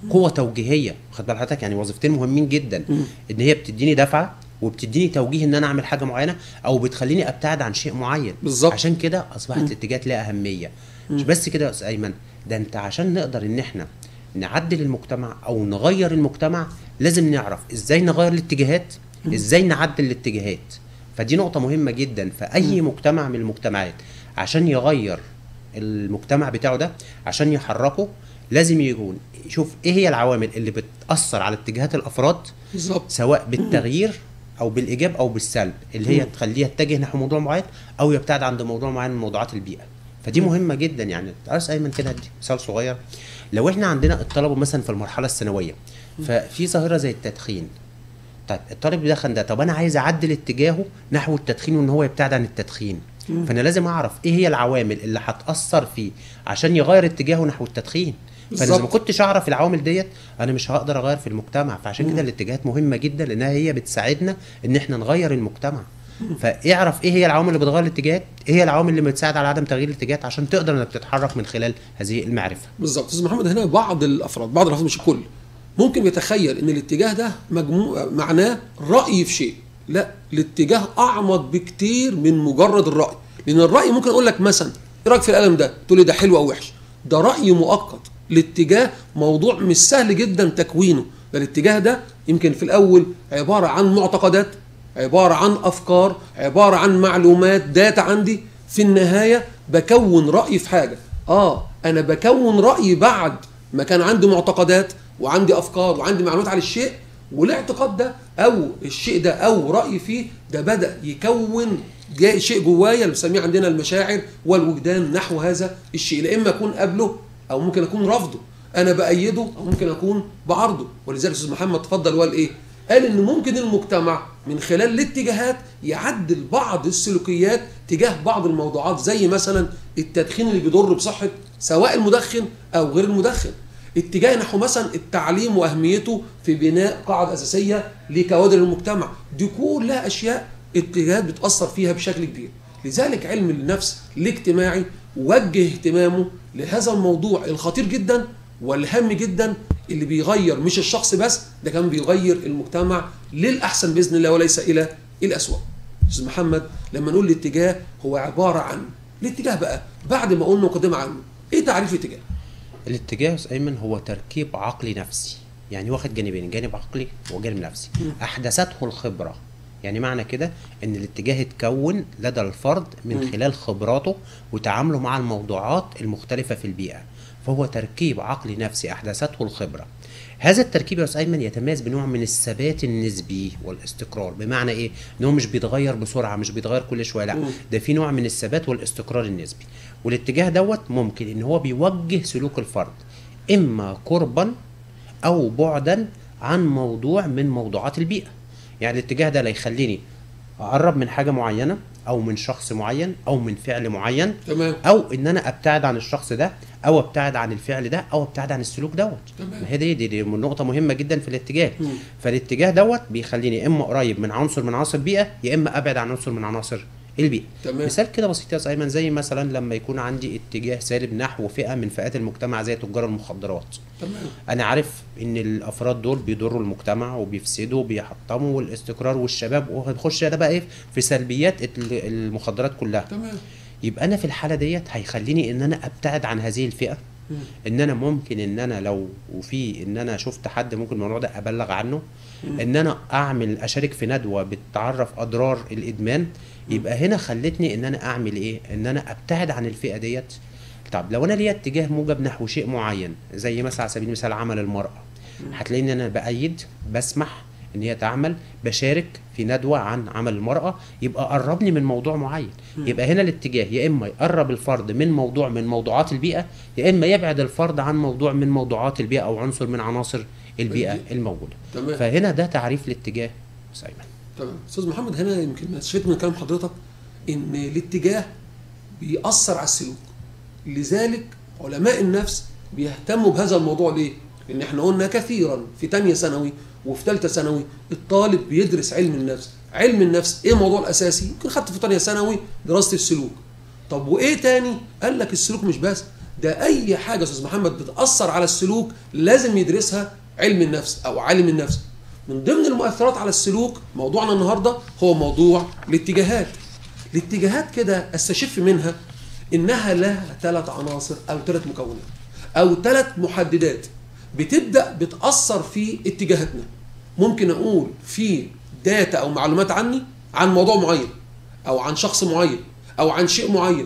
S2: قوه توجيهيه خد بال حضرتك يعني وظيفتين مهمين جدا ان هي بتديني دفعه وبتديني توجيه ان انا اعمل حاجه معينه او بتخليني ابتعد عن شيء معين
S1: بالظبط.
S2: عشان كده اصبحت الاتجاهات لها اهميه مش بس كده يا استاذ ايمن ده انت عشان نقدر ان احنا نعدل المجتمع او نغير المجتمع لازم نعرف ازاي نغير الاتجاهات ازاي نعدل الاتجاهات فدي نقطه مهمه جدا في اي مجتمع من المجتمعات عشان يغير المجتمع بتاعه ده عشان يحركه لازم يكون يشوف ايه هي العوامل اللي بتاثر على اتجاهات الافراد
S1: بالظبط
S2: سواء بالتغيير او بالايجاب او بالسلب اللي هي تخليه يتجه نحو موضوع معين او يبتعد عند موضوع معين من موضوعات البيئه فدي مهمه جدا يعني تعرف ايمن كده هدي مثال صغير لو احنا عندنا الطلبه مثلا في المرحله الثانويه ففي ظاهره زي التدخين طيب الطالب بيدخن ده طب انا عايز اعدل اتجاهه نحو التدخين وان هو يبتعد عن التدخين فانا لازم اعرف ايه هي العوامل اللي هتاثر فيه عشان يغير اتجاهه نحو التدخين فانا اذا ما
S1: بالظبط.
S2: كنتش اعرف العوامل ديت انا مش هقدر اغير في المجتمع فعشان كده الاتجاهات مهمه جدا لانها هي بتساعدنا ان احنا نغير المجتمع فاعرف ايه هي العوامل اللي بتغير الاتجاهات ايه هي العوامل اللي بتساعد على عدم تغيير الاتجاهات عشان تقدر انك تتحرك من خلال هذه المعرفه
S1: بالظبط استاذ محمد هنا بعض الافراد بعض الافراد مش الكل ممكن يتخيل ان الاتجاه ده مجموع معناه راي في شيء لا الاتجاه اعمق بكتير من مجرد الراي لان الراي ممكن اقول لك مثلا ايه رايك في القلم ده تقول لي ده حلو او وحش ده راي مؤقت الاتجاه موضوع مش سهل جدا تكوينه ده الاتجاه ده يمكن في الاول عباره عن معتقدات عباره عن افكار عباره عن معلومات داتا عندي في النهايه بكون راي في حاجه اه انا بكون راي بعد ما كان عندي معتقدات وعندي افكار وعندي معلومات عن الشيء والاعتقاد ده او الشيء ده او راي فيه ده بدا يكون جاي شيء جوايا اللي بنسميه عندنا المشاعر والوجدان نحو هذا الشيء لا اما اكون قابله او ممكن اكون رافضه انا بايده او ممكن اكون بعارضه ولذلك استاذ محمد تفضل وقال ايه قال ان ممكن المجتمع من خلال الاتجاهات يعدل بعض السلوكيات تجاه بعض الموضوعات زي مثلا التدخين اللي بيضر بصحه سواء المدخن او غير المدخن اتجاه نحو مثلا التعليم واهميته في بناء قاعده اساسيه لكوادر المجتمع دي كلها اشياء اتجاهات بتاثر فيها بشكل كبير لذلك علم النفس الاجتماعي وجه اهتمامه لهذا الموضوع الخطير جدا والهام جدا اللي بيغير مش الشخص بس ده كان بيغير المجتمع للاحسن باذن الله وليس الى الاسوء استاذ محمد لما نقول الاتجاه هو عباره عن الاتجاه بقى بعد ما قلنا مقدمه عنه ايه تعريف الاتجاه
S2: الاتجاه يا أستاذ ايمن هو تركيب عقلي نفسي يعني واخد جانبين جانب عقلي وجانب نفسي احدثته الخبره يعني معنى كده ان الاتجاه اتكون لدى الفرد من خلال خبراته وتعامله مع الموضوعات المختلفه في البيئه فهو تركيب عقلي نفسي احدثته الخبره هذا التركيب يا استاذ ايمن يتميز بنوع من الثبات النسبي والاستقرار بمعنى ايه ان هو مش بيتغير بسرعه مش بيتغير كل شويه لا ده في نوع من الثبات والاستقرار النسبي والاتجاه دوت ممكن ان هو بيوجه سلوك الفرد اما قربا او بعدا عن موضوع من موضوعات البيئه يعني الاتجاه ده لا يخليني اقرب من حاجه معينه او من شخص معين او من فعل معين
S1: تمام
S2: او ان انا ابتعد عن الشخص ده او ابتعد عن الفعل ده او ابتعد عن السلوك دوت
S1: تمام.
S2: ما هي دي, دي, دي نقطه مهمه جدا في الاتجاه
S1: مم.
S2: فالاتجاه دوت بيخليني اما قريب من عنصر من عناصر البيئه يا اما ابعد عن عنصر من عناصر البيئه
S1: تمام.
S2: مثال كده بسيط يا أستاذ ايمن زي مثلا لما يكون عندي اتجاه سالب نحو فئه من فئات المجتمع زي تجار المخدرات
S1: تمام
S2: انا عارف ان الافراد دول بيضروا المجتمع وبيفسدوا وبيحطموا الاستقرار والشباب وهنخش انا بقى ايه في سلبيات ال- المخدرات كلها
S1: تمام
S2: يبقى انا في الحاله ديت هيخليني ان انا ابتعد عن هذه الفئه
S1: مم.
S2: ان انا ممكن ان انا لو وفي ان انا شفت حد ممكن الموضوع ده ابلغ عنه ان انا اعمل اشارك في ندوه بتعرف اضرار الادمان يبقى هنا خلتني ان انا اعمل ايه ان انا ابتعد عن الفئه ديت طب لو انا ليا اتجاه موجب نحو شيء معين زي مثلا على سبيل المثال عمل المراه هتلاقيني ان انا بايد بسمح ان هي تعمل بشارك في ندوه عن عمل المراه يبقى قربني من موضوع معين يبقى هنا الاتجاه يا اما يقرب الفرد من موضوع من موضوعات البيئه يا اما يبعد الفرد عن موضوع من موضوعات البيئه او عنصر من عناصر البيئه
S1: البيئة.
S2: الموجوده
S1: تمام.
S2: فهنا ده تعريف الاتجاه أستاذ ايمن
S1: تمام استاذ محمد هنا يمكن ما شفت من كلام حضرتك ان الاتجاه بيأثر على السلوك لذلك علماء النفس بيهتموا بهذا الموضوع ليه؟ لان احنا قلنا كثيرا في تانية ثانوي وفي ثالثه ثانوي الطالب بيدرس علم النفس علم النفس ايه الموضوع الاساسي يمكن خدت في تانية ثانوي دراسه السلوك طب وايه تاني قال لك السلوك مش بس ده اي حاجه يا استاذ محمد بتاثر على السلوك لازم يدرسها علم النفس او عالم النفس من ضمن المؤثرات على السلوك موضوعنا النهارده هو موضوع الاتجاهات الاتجاهات كده استشف منها انها لها ثلاث عناصر او ثلاث مكونات او ثلاث محددات بتبدا بتاثر في اتجاهاتنا ممكن اقول في داتا او معلومات عني عن موضوع معين او عن شخص معين او عن شيء معين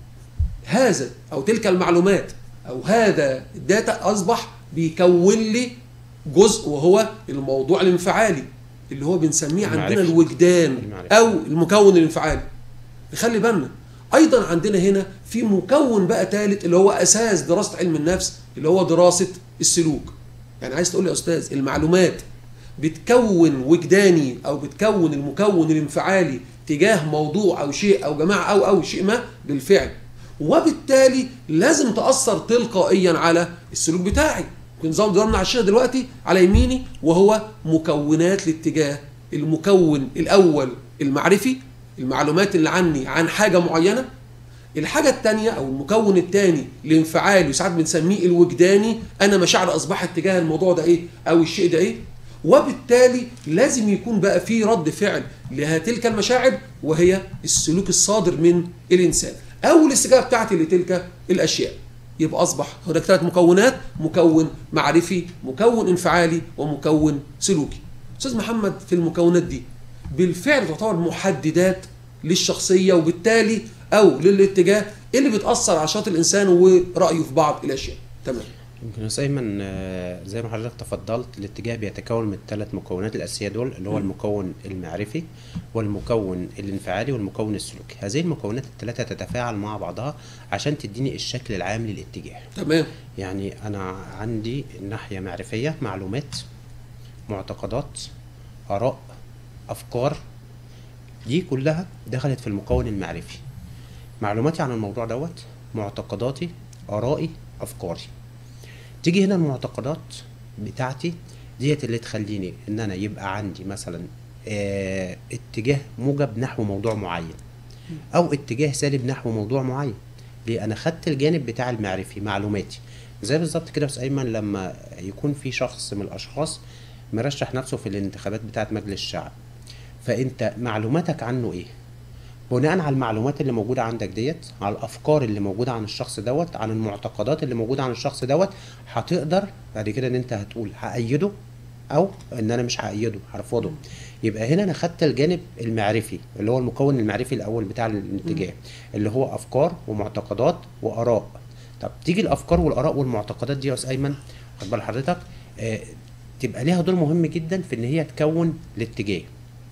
S1: هذا او تلك المعلومات او هذا الداتا اصبح بيكون لي جزء وهو الموضوع الانفعالي اللي هو بنسميه عندنا
S2: المعرفي.
S1: الوجدان
S2: المعرفي.
S1: او المكون الانفعالي خلي بالنا ايضا عندنا هنا في مكون بقى ثالث اللي هو اساس دراسه علم النفس اللي هو دراسه السلوك يعني عايز تقول لي يا استاذ المعلومات بتكون وجداني او بتكون المكون الانفعالي تجاه موضوع او شيء او جماعه او او شيء ما بالفعل وبالتالي لازم تاثر تلقائيا على السلوك بتاعي نظام ضربنا على الشاشه دلوقتي على يميني وهو مكونات الاتجاه المكون الاول المعرفي المعلومات اللي عني عن حاجه معينه الحاجة التانية أو المكون التاني الانفعالي وساعات بنسميه الوجداني أنا مشاعر أصبحت تجاه الموضوع ده إيه أو الشيء ده إيه وبالتالي لازم يكون بقى في رد فعل لتلك المشاعر وهي السلوك الصادر من الإنسان أو الاستجابة بتاعتي لتلك الأشياء يبقى أصبح هناك ثلاث مكونات مكون معرفي مكون انفعالي ومكون سلوكي أستاذ محمد في المكونات دي بالفعل تعتبر محددات للشخصية وبالتالي او للاتجاه اللي بتاثر على شاطئ الانسان ورايه في بعض الاشياء تمام
S2: يمكن يا ايمن آه، زي ما حضرتك تفضلت الاتجاه بيتكون من الثلاث مكونات الاساسيه دول اللي هو المكون المعرفي والمكون الانفعالي والمكون السلوكي هذه المكونات الثلاثه تتفاعل مع بعضها عشان تديني الشكل العام للاتجاه
S1: تمام
S2: يعني انا عندي ناحيه معرفيه معلومات معتقدات اراء افكار دي كلها دخلت في المكون المعرفي معلوماتي عن الموضوع دوت معتقداتي ارائي افكاري تيجي هنا المعتقدات بتاعتي ديت اللي تخليني ان انا يبقى عندي مثلا آه اتجاه موجب نحو موضوع معين او اتجاه سالب نحو موضوع معين ليه انا خدت الجانب بتاع المعرفي معلوماتي زي بالظبط كده يا استاذ ايمن لما يكون في شخص من الاشخاص مرشح نفسه في الانتخابات بتاعه مجلس الشعب فانت معلوماتك عنه ايه بناء على المعلومات اللي موجوده عندك ديت على الافكار اللي موجوده عن الشخص دوت عن المعتقدات اللي موجوده عن الشخص دوت هتقدر بعد كده ان انت هتقول هأيده او ان انا مش هأيده هرفضه يبقى هنا انا خدت الجانب المعرفي اللي هو المكون المعرفي الاول بتاع الاتجاه اللي هو افكار ومعتقدات واراء طب تيجي الافكار والاراء والمعتقدات دي يا استاذ ايمن خد بال حضرتك آه تبقى ليها دور مهم جدا في ان هي تكون الاتجاه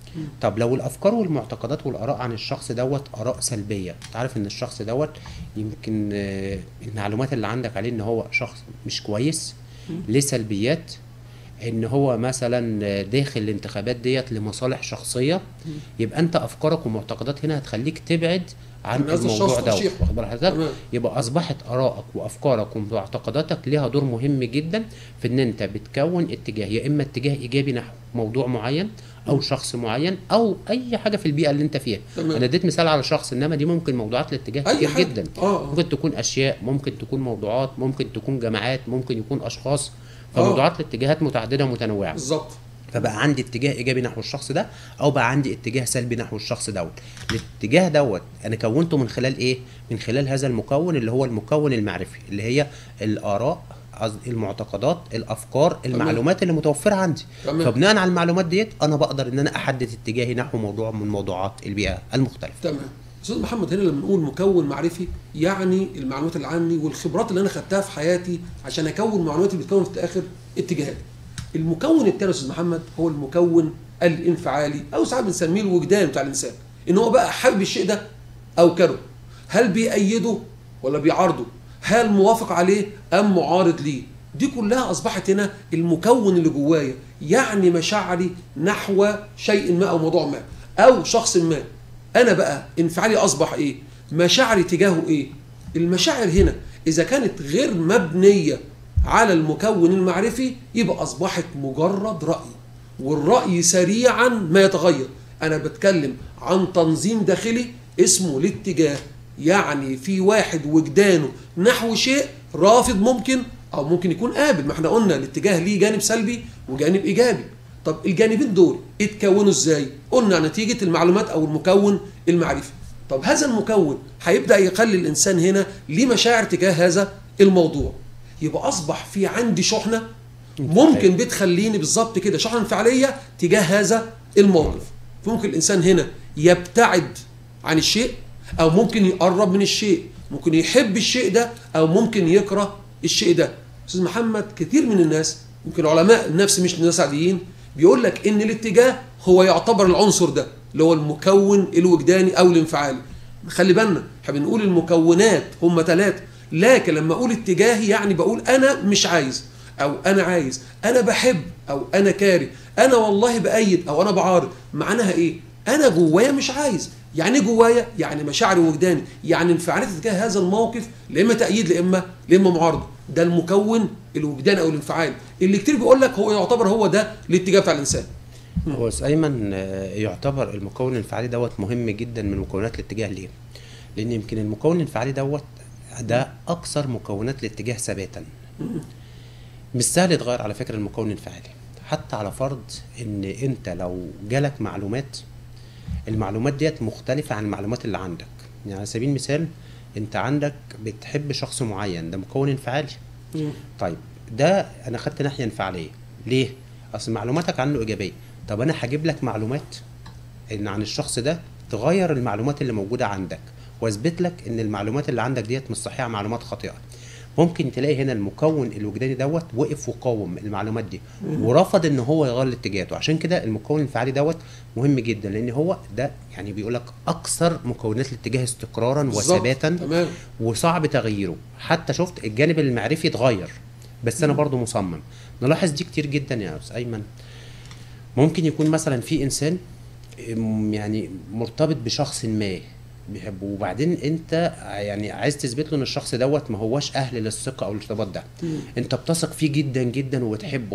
S2: طب لو الافكار والمعتقدات والاراء عن الشخص دوت اراء سلبيه انت عارف ان الشخص دوت يمكن آه، المعلومات اللي عندك عليه ان هو شخص مش كويس ليه سلبيات ان هو مثلا آه، داخل الانتخابات ديت لمصالح شخصيه يبقى انت افكارك ومعتقدات هنا هتخليك تبعد عن
S1: عن هذا الشخص
S2: الموضوع دوت
S1: ترشيحه.
S2: واخد بال حضرتك
S1: تمام.
S2: يبقى اصبحت ارائك وافكارك ومعتقداتك ليها دور مهم جدا في ان انت بتكون اتجاه يا اما اتجاه ايجابي نحو موضوع معين او شخص معين او اي حاجه في البيئه اللي انت فيها
S1: تمام.
S2: انا اديت مثال على شخص انما دي ممكن موضوعات الاتجاه
S1: أي
S2: كتير
S1: حاجة.
S2: جدا
S1: آه، آه.
S2: ممكن تكون اشياء ممكن تكون موضوعات ممكن تكون جماعات ممكن يكون اشخاص
S1: آه.
S2: فموضوعات الاتجاهات متعدده ومتنوعه
S1: بالظبط
S2: فبقى عندي اتجاه ايجابي نحو الشخص ده او بقى عندي اتجاه سلبي نحو الشخص دوت الاتجاه دوت انا كونته من خلال ايه من خلال هذا المكون اللي هو المكون المعرفي اللي هي الاراء قصدي المعتقدات الافكار المعلومات اللي متوفره عندي
S1: تمام.
S2: فبناء على المعلومات ديت انا بقدر ان انا احدد اتجاهي نحو موضوع من موضوعات البيئه المختلفه
S1: تمام استاذ محمد هنا لما نقول مكون معرفي يعني المعلومات اللي عني والخبرات اللي انا خدتها في حياتي عشان اكون معلومات اللي بتكون في الاخر اتجاهات المكون التاني يا استاذ محمد هو المكون الانفعالي او ساعات بنسميه الوجدان بتاع الانسان ان هو بقى حابب الشيء ده او كره هل بيأيده ولا بيعارضه هل موافق عليه ام معارض ليه دي كلها اصبحت هنا المكون اللي جوايا يعني مشاعري نحو شيء ما او موضوع ما او شخص ما انا بقى انفعالي اصبح ايه مشاعري تجاهه ايه المشاعر هنا اذا كانت غير مبنيه على المكون المعرفي يبقى اصبحت مجرد راي والراي سريعا ما يتغير انا بتكلم عن تنظيم داخلي اسمه الاتجاه يعني في واحد وجدانه نحو شيء رافض ممكن او ممكن يكون قابل ما احنا قلنا الاتجاه ليه جانب سلبي وجانب ايجابي طب الجانبين دول اتكونوا ازاي قلنا نتيجه المعلومات او المكون المعرفي طب هذا المكون هيبدا يخلي الانسان هنا ليه مشاعر تجاه هذا الموضوع يبقى اصبح في عندي شحنه ممكن بتخليني بالظبط كده شحنه انفعاليه تجاه هذا الموقف فممكن الانسان هنا يبتعد عن الشيء او ممكن يقرب من الشيء ممكن يحب الشيء ده او ممكن يكره الشيء ده استاذ محمد كثير من الناس يمكن علماء النفس مش ناس عاديين بيقول لك ان الاتجاه هو يعتبر العنصر ده اللي هو المكون الوجداني او الانفعالي خلي بالنا احنا بنقول المكونات هم ثلاثه لكن لما اقول اتجاهي يعني بقول انا مش عايز او انا عايز انا بحب او انا كاره انا والله بايد او انا بعارض معناها ايه انا جوايا مش عايز يعني جوايا يعني مشاعري وجداني يعني انفعالاتي تجاه هذا الموقف لا اما تأييد لا اما لا اما معارضه ده المكون الوجداني او الانفعالي اللي كتير بيقول لك هو يعتبر هو ده الاتجاه بتاع الانسان
S2: هو أستاذ ايمن آه، يعتبر المكون الانفعالي دوت مهم جدا من مكونات الاتجاه ليه؟ لان يمكن المكون الانفعالي دوت ده اكثر مكونات الاتجاه ثباتا مش سهل يتغير على فكره المكون الانفعالي حتى على فرض ان انت لو جالك معلومات المعلومات ديت مختلفه عن المعلومات اللي عندك يعني على سبيل المثال انت عندك بتحب شخص معين ده مكون انفعالي طيب ده انا خدت ناحيه انفعاليه ليه اصل معلوماتك عنه ايجابيه طب انا هجيب لك معلومات ان عن الشخص ده تغير المعلومات اللي موجوده عندك واثبت لك ان المعلومات اللي عندك ديت مش صحيحه معلومات خاطئه ممكن تلاقي هنا المكون الوجداني دوت وقف وقاوم المعلومات دي ورفض ان هو يغير اتجاهاته عشان كده المكون الانفعالي دوت مهم جدا لان هو ده يعني بيقول لك اكثر مكونات الاتجاه استقرارا
S1: بالظبط.
S2: وثباتا
S1: تمام
S2: وصعب تغييره حتى شفت الجانب المعرفي اتغير بس انا برضو مصمم نلاحظ دي كتير جدا يا استاذ ايمن ممكن يكون مثلا في انسان م- يعني مرتبط بشخص ما بيحبه وبعدين انت يعني عايز تثبت له ان الشخص دوت ما هوش اهل للثقه او الارتباط ده انت بتثق فيه جدا جدا وبتحبه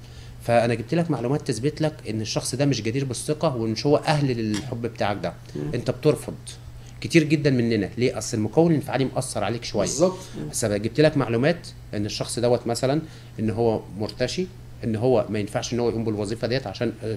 S2: فانا جبت لك معلومات تثبت لك ان الشخص ده مش جدير بالثقه ومش هو اهل للحب بتاعك ده انت بترفض كتير جدا مننا ليه اصل المكون الانفعالي مأثر عليك شويه
S1: بالظبط
S2: بس أنا جبت لك معلومات ان الشخص دوت مثلا ان هو مرتشي ان هو ما ينفعش ان هو يقوم بالوظيفه ديت عشان ت-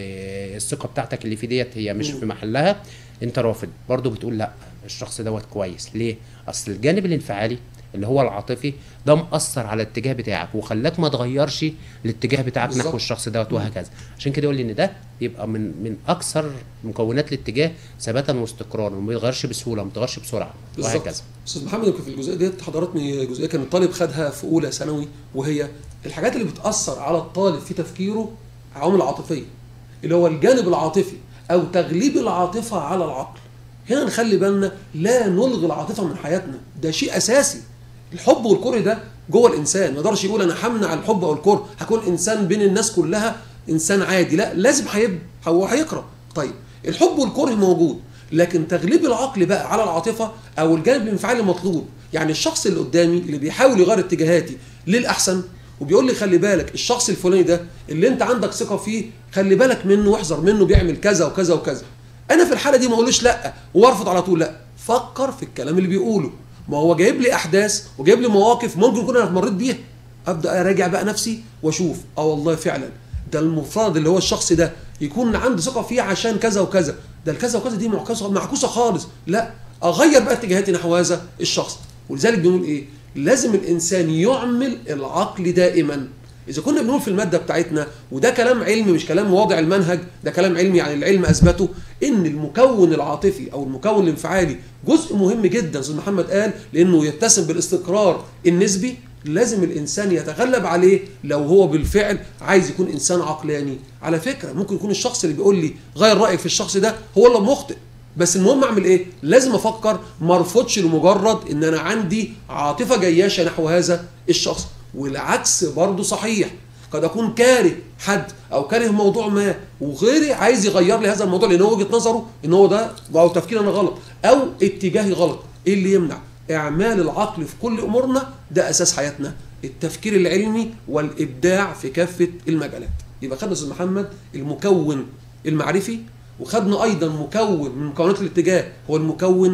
S2: الثقه بتاعتك اللي فيه ديت هي مش في محلها انت رافض برضه بتقول لا الشخص دوت كويس ليه اصل الجانب الانفعالي اللي هو العاطفي ده مأثر على الاتجاه بتاعك وخلاك ما تغيرش الاتجاه بتاعك
S1: بالظبط.
S2: نحو الشخص دوت وهكذا عشان كده يقول لي ان ده يبقى من من اكثر مكونات الاتجاه ثباتا واستقرارا وما يتغيرش بسهوله ما يتغيرش بسرعه
S1: بالظبط
S2: وهكذا
S1: استاذ محمد يمكن في الجزئيه ديت حضرتني جزئيه كان الطالب خدها في اولى ثانوي وهي الحاجات اللي بتاثر على الطالب في تفكيره عوامل عاطفيه اللي هو الجانب العاطفي او تغليب العاطفه على العقل هنا نخلي بالنا لا نلغي العاطفه من حياتنا ده شيء اساسي الحب والكره ده جوه الانسان ما يقدرش يقول انا همنع الحب او الكره هكون انسان بين الناس كلها انسان عادي لا لازم هيب هو هيكره طيب الحب والكره موجود لكن تغليب العقل بقى على العاطفه او الجانب الانفعالي مطلوب يعني الشخص اللي قدامي اللي بيحاول يغير اتجاهاتي للاحسن وبيقول لي خلي بالك الشخص الفلاني ده اللي انت عندك ثقه فيه خلي بالك منه واحذر منه بيعمل كذا وكذا وكذا انا في الحاله دي ما اقولوش لا وارفض على طول لا فكر في الكلام اللي بيقوله ما هو جايب لي احداث وجايب لي مواقف ممكن يكون انا مريت بيها ابدا اراجع بقى نفسي واشوف اه والله فعلا ده المفترض اللي هو الشخص ده يكون عنده ثقه فيه عشان كذا وكذا ده الكذا وكذا دي معكوسه معكوسه خالص لا اغير بقى اتجاهاتي نحو هذا الشخص ولذلك بنقول ايه لازم الانسان يعمل العقل دائما اذا كنا بنقول في الماده بتاعتنا وده كلام علمي مش كلام واضع المنهج ده كلام علمي يعني العلم اثبته ان المكون العاطفي او المكون الانفعالي جزء مهم جدا استاذ محمد قال لانه يتسم بالاستقرار النسبي لازم الانسان يتغلب عليه لو هو بالفعل عايز يكون انسان عقلاني على فكره ممكن يكون الشخص اللي بيقول لي غير رايك في الشخص ده هو اللي مخطئ بس المهم اعمل ايه لازم افكر ما ارفضش لمجرد ان انا عندي عاطفه جياشه نحو هذا الشخص والعكس برضه صحيح قد اكون كاره حد او كاره موضوع ما وغيري عايز يغير لي هذا الموضوع لان هو وجهه نظره ان هو ده او تفكيري انا غلط او اتجاهي غلط ايه اللي يمنع اعمال العقل في كل امورنا ده اساس حياتنا التفكير العلمي والابداع في كافه المجالات يبقى خدنا استاذ محمد المكون المعرفي وخدنا ايضا مكون من مكونات الاتجاه هو المكون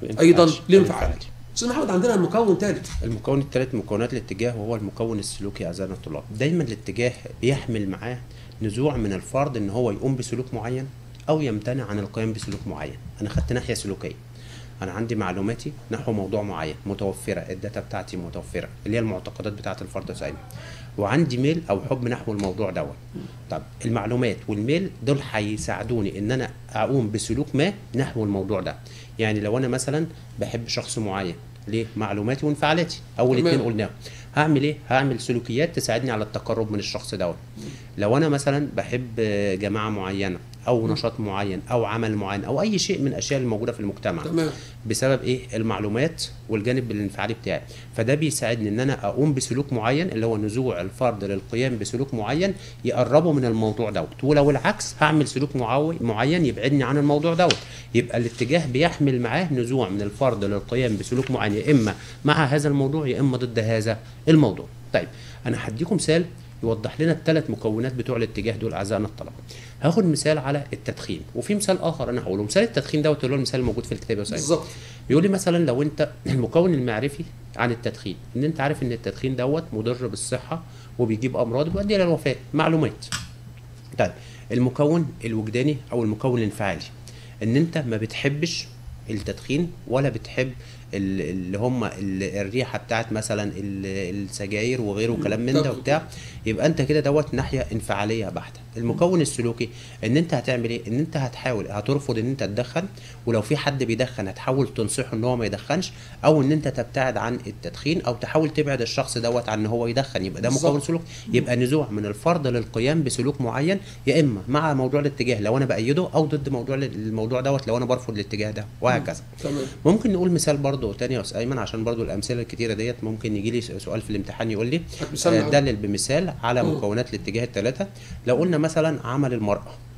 S1: ايضا الانفعالي استاذ محمد عندنا مكون ثالث
S2: المكون الثالث مكونات الاتجاه وهو المكون السلوكي اعزائنا الطلاب دايما الاتجاه بيحمل معاه نزوع من الفرد ان هو يقوم بسلوك معين او يمتنع عن القيام بسلوك معين انا خدت ناحيه سلوكيه انا عندي معلوماتي نحو موضوع معين متوفره الداتا بتاعتي متوفره اللي هي المعتقدات بتاعه الفرد سايمون وعندي ميل او حب نحو الموضوع دوت طب المعلومات والميل دول هيساعدوني ان انا اقوم بسلوك ما نحو الموضوع ده يعني لو انا مثلا بحب شخص معين ليه معلوماتي وانفعالاتي اول
S1: تمام.
S2: اتنين قلناهم هعمل ايه هعمل سلوكيات تساعدني على التقرب من الشخص دوت لو انا مثلا بحب جماعه معينه او نشاط معين او عمل معين او اي شيء من الاشياء الموجوده في المجتمع
S1: تمام
S2: بسبب ايه المعلومات والجانب الانفعالي بتاعي فده بيساعدني ان انا اقوم بسلوك معين اللي هو نزوع الفرد للقيام بسلوك معين يقربه من الموضوع دوت ولو العكس هعمل سلوك معو- معين يبعدني عن الموضوع دوت يبقى الاتجاه بيحمل معاه نزوع من الفرد للقيام بسلوك معين يا اما مع هذا الموضوع يا اما ضد هذا الموضوع طيب انا هديكم مثال يوضح لنا الثلاث مكونات بتوع الاتجاه دول اعزائنا الطلبه هاخد مثال على التدخين وفي مثال اخر انا هقوله مثال التدخين دوت اللي هو المثال الموجود في الكتاب يا سيد
S1: بالظبط
S2: بيقول لي مثلا لو انت المكون المعرفي عن التدخين ان انت عارف ان التدخين دوت مضر بالصحه وبيجيب امراض وبيؤدي الى الوفاه معلومات طيب المكون الوجداني او المكون الانفعالي ان انت ما بتحبش التدخين ولا بتحب ال- اللي هم ال- الريحه بتاعت مثلا ال- السجاير وغيره وكلام من ده
S1: طبعاً.
S2: وبتاع يبقى انت كده دوت ناحيه انفعاليه بحته المكون السلوكي ان انت هتعمل ايه ان انت هتحاول هترفض ان انت تدخن ولو في حد بيدخن هتحاول تنصحه ان هو ما يدخنش او ان انت تبتعد عن التدخين او تحاول تبعد الشخص دوت عن ان هو يدخن يبقى ده
S1: بالظبط.
S2: مكون سلوك يبقى نزوع من الفرد للقيام بسلوك معين يا اما مع موضوع الاتجاه لو انا بايده او ضد موضوع الموضوع دوت لو انا برفض الاتجاه ده وهكذا
S1: تمام
S2: ممكن نقول مثال برضو تاني يا استاذ ايمن عشان برضو الامثله الكتيره ديت ممكن يجي لي سؤال في الامتحان يقول لي
S1: هات مثال
S2: آه،
S1: معانا.
S2: دلل بمثال على
S1: مم.
S2: مكونات الاتجاه الثلاثه لو قلنا مثلا عمل المراه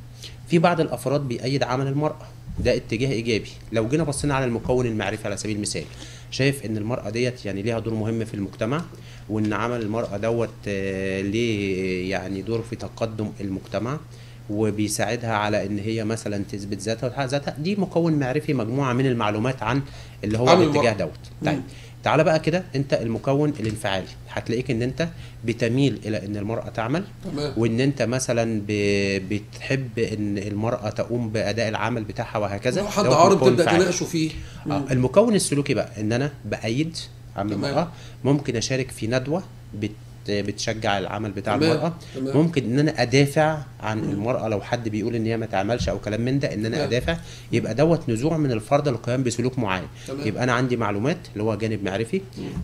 S2: في بعض الافراد بيأيد عمل المراه ده اتجاه ايجابي لو جينا بصينا على المكون المعرفي على سبيل المثال شايف ان المراه ديت يعني ليها دور مهم في المجتمع وان عمل المراه دوت آه، ليه يعني دور في تقدم المجتمع وبيساعدها على ان هي مثلا تثبت ذاتها وتحقق ذاتها دي مكون معرفي مجموعه من المعلومات عن اللي هو
S1: عن
S2: الاتجاه
S1: المرأة.
S2: دوت طيب
S1: مم.
S2: تعالى بقى كده انت المكون الانفعالي هتلاقيك ان انت بتميل الى ان المراه تعمل
S1: تمام
S2: وان انت مثلا ب- بتحب ان المراه تقوم باداء العمل بتاعها وهكذا
S1: لو حد
S2: دوت
S1: عارض
S2: مكون
S1: تبدا
S2: انفعالي.
S1: تناقشوا فيه
S2: آه
S1: مم.
S2: المكون السلوكي بقى ان انا بايد عمل
S1: تمام.
S2: المراه ممكن اشارك في ندوه بت بتشجع العمل بتاع
S1: تمام.
S2: المراه
S1: تمام.
S2: ممكن ان انا ادافع عن المراه لو حد بيقول ان هي ما تعملش او كلام من ده ان انا
S1: تمام.
S2: ادافع يبقى دوت نزوع من الفرد للقيام بسلوك معين
S1: تمام.
S2: يبقى انا عندي معلومات اللي هو جانب معرفي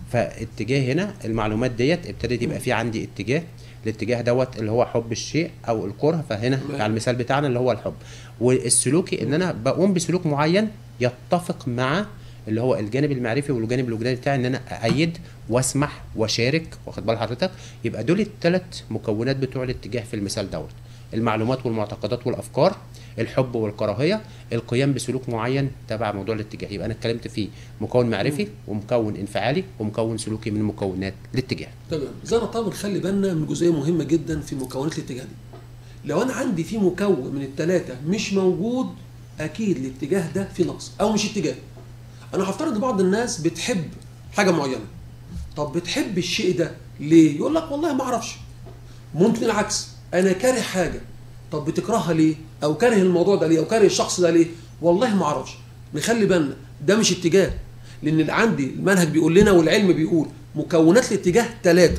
S2: فاتجاه هنا المعلومات ديت ابتدت يبقى في عندي اتجاه الاتجاه دوت اللي هو حب الشيء او الكره فهنا
S1: تمام.
S2: على المثال بتاعنا اللي هو الحب والسلوكي ان انا بقوم بسلوك معين يتفق مع اللي هو الجانب المعرفي والجانب الوجداني بتاعي ان انا اأيد واسمح واشارك واخد بال حضرتك يبقى دول الثلاث مكونات بتوع الاتجاه في المثال دوت المعلومات والمعتقدات والافكار الحب والكراهيه القيام بسلوك معين تبع موضوع الاتجاه يبقى انا اتكلمت فيه مكون معرفي ومكون انفعالي ومكون سلوكي من مكونات الاتجاه
S1: تمام زي ما طبعا نخلي بالنا من جزئيه مهمه جدا في مكونات الاتجاه دي لو انا عندي في مكون من الثلاثه مش موجود اكيد الاتجاه ده في نقص او مش اتجاه انا هفترض ان بعض الناس بتحب حاجه معينه طب بتحب الشيء ده ليه يقول لك والله ما اعرفش ممكن العكس انا كاره حاجه طب بتكرهها ليه او كاره الموضوع ده ليه او كاره الشخص ده ليه والله ما اعرفش نخلي بالنا ده مش اتجاه لان اللي عندي المنهج بيقول لنا والعلم بيقول مكونات الاتجاه ثلاثه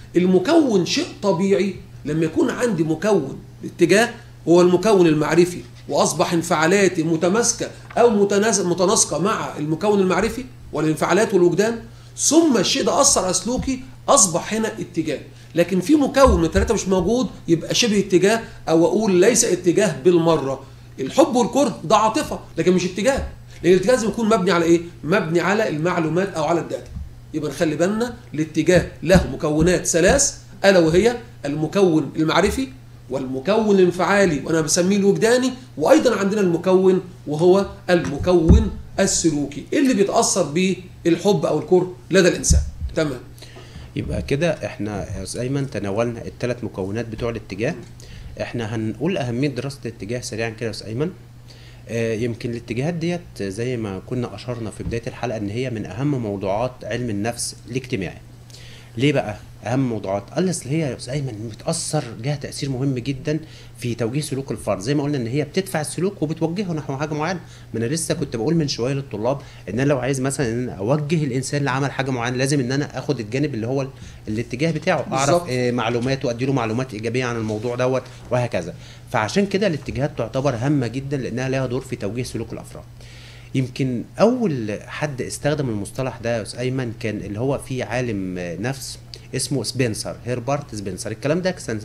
S1: المكون شيء طبيعي لما يكون عندي مكون اتجاه هو المكون المعرفي واصبح انفعالاتي متماسكه او متناس- متناسقه مع المكون المعرفي والانفعالات والوجدان ثم الشيء ده اثر على سلوكي اصبح هنا اتجاه لكن في مكون من الثلاثه مش موجود يبقى شبه اتجاه او اقول ليس اتجاه بالمره الحب والكره ده عاطفه لكن مش اتجاه لان الاتجاه لازم يكون مبني على ايه مبني على المعلومات او على الداتا يبقى نخلي بالنا الاتجاه له مكونات ثلاث الا وهي المكون المعرفي والمكون الانفعالي وانا بسميه الوجداني وايضا عندنا المكون وهو المكون السلوكي اللي بيتاثر به الحب او الكره لدى الانسان تمام
S2: يبقى كده احنا يا استاذ ايمن تناولنا الثلاث مكونات بتوع الاتجاه احنا هنقول اهميه دراسه الاتجاه سريعا كده يا استاذ ايمن آه، يمكن الاتجاهات ديت زي ما كنا اشرنا في بدايه الحلقه ان هي من اهم موضوعات علم النفس الاجتماعي ليه بقى اهم موضوعات قال اصل هي يا استاذ ايمن بتاثر لها تاثير مهم جدا في توجيه سلوك الفرد زي ما قلنا ان هي بتدفع السلوك وبتوجهه نحو حاجه معينه ما انا لسه كنت بقول من شويه للطلاب ان انا لو عايز مثلا ان انا اوجه الانسان اللي عمل حاجه معينه لازم ان انا اخد الجانب اللي هو ال- الاتجاه بتاعه
S1: بالظبط.
S2: اعرف آه، معلومات وادي له معلومات ايجابيه عن الموضوع دوت وهكذا فعشان كده الاتجاهات تعتبر هامه جدا لانها لها دور في توجيه سلوك الافراد يمكن اول حد استخدم المصطلح ده يا استاذ ايمن كان اللي هو في عالم آه، نفس اسمه سبنسر هيربرت سبنسر الكلام ده سنه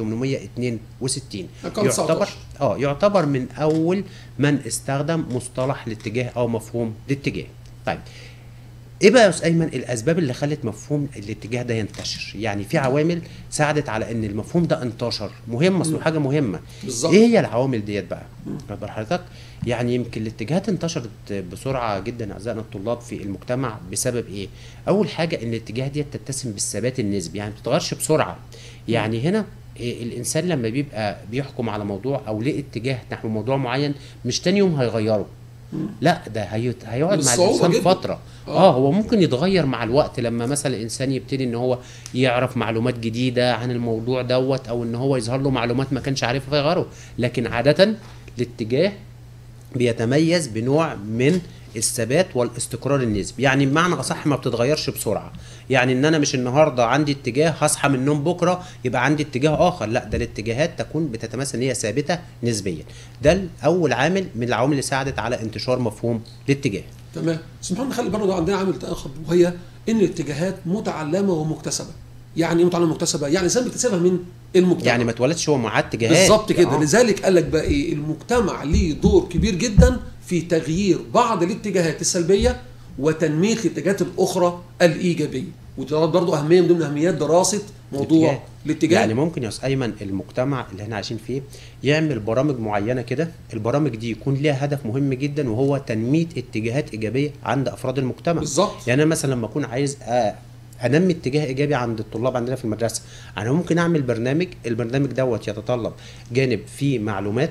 S2: 1862
S1: كان
S2: يعتبر
S1: 19.
S2: اه يعتبر من اول من استخدم مصطلح الاتجاه او مفهوم الاتجاه طيب ايه بقى يا استاذ ايمن الاسباب اللي خلت مفهوم الاتجاه ده ينتشر يعني في عوامل ساعدت على ان المفهوم ده انتشر مهم اصله حاجه مهمه
S1: بالظبط.
S2: ايه هي العوامل ديت بقى واخد بال حضرتك يعني يمكن الاتجاهات انتشرت بسرعه جدا اعزائنا الطلاب في المجتمع بسبب ايه اول حاجه ان الاتجاه ديت تتسم بالثبات النسبي يعني ما بتتغيرش بسرعه يعني هنا إيه الانسان لما بيبقى بيحكم على موضوع او ليه اتجاه نحو موضوع معين مش تاني يوم هيغيره لا ده هي... هيقعد مع
S1: بالصعوبة
S2: الانسان
S1: جدا.
S2: فتره
S1: آه.
S2: اه هو ممكن يتغير مع الوقت لما مثلا الانسان يبتدي ان هو يعرف معلومات جديده عن الموضوع دوت او ان هو يظهر له معلومات ما كانش عارفها فيغيره لكن عاده الاتجاه بيتميز بنوع من الثبات والاستقرار النسبي يعني بمعنى اصح ما بتتغيرش بسرعه يعني ان انا مش النهارده عندي اتجاه هصحى من النوم بكره يبقى عندي اتجاه اخر لا ده الاتجاهات تكون بتتمثل ان هي ثابته نسبيا ده اول عامل من العوامل اللي ساعدت على انتشار مفهوم الاتجاه
S1: تمام بس محمد نخلي برضه عندنا عامل اخر وهي ان الاتجاهات متعلمه ومكتسبه يعني ايه متعلمه ومكتسبه يعني الانسان بيكتسبها من المجتمع
S2: يعني ما اتولدش هو معاه اتجاهات
S1: بالظبط كده
S2: آه.
S1: لذلك قال لك بقى ايه المجتمع ليه دور كبير جدا في تغيير بعض الاتجاهات السلبيه وتنميه الاتجاهات الاخرى الايجابيه وده برضه اهميه من ضمن اهميات دراسه موضوع
S2: الاتجاه.
S1: الاتجاه
S2: يعني ممكن يا استاذ ايمن المجتمع اللي احنا عايشين فيه يعمل برامج معينه كده البرامج دي يكون ليها هدف مهم جدا وهو تنميه اتجاهات ايجابيه عند افراد المجتمع
S1: بالظبط.
S2: يعني انا مثلا لما اكون عايز أ- انمي اتجاه ايجابي عند الطلاب عندنا في المدرسه انا ممكن اعمل برنامج البرنامج دوت يتطلب جانب فيه معلومات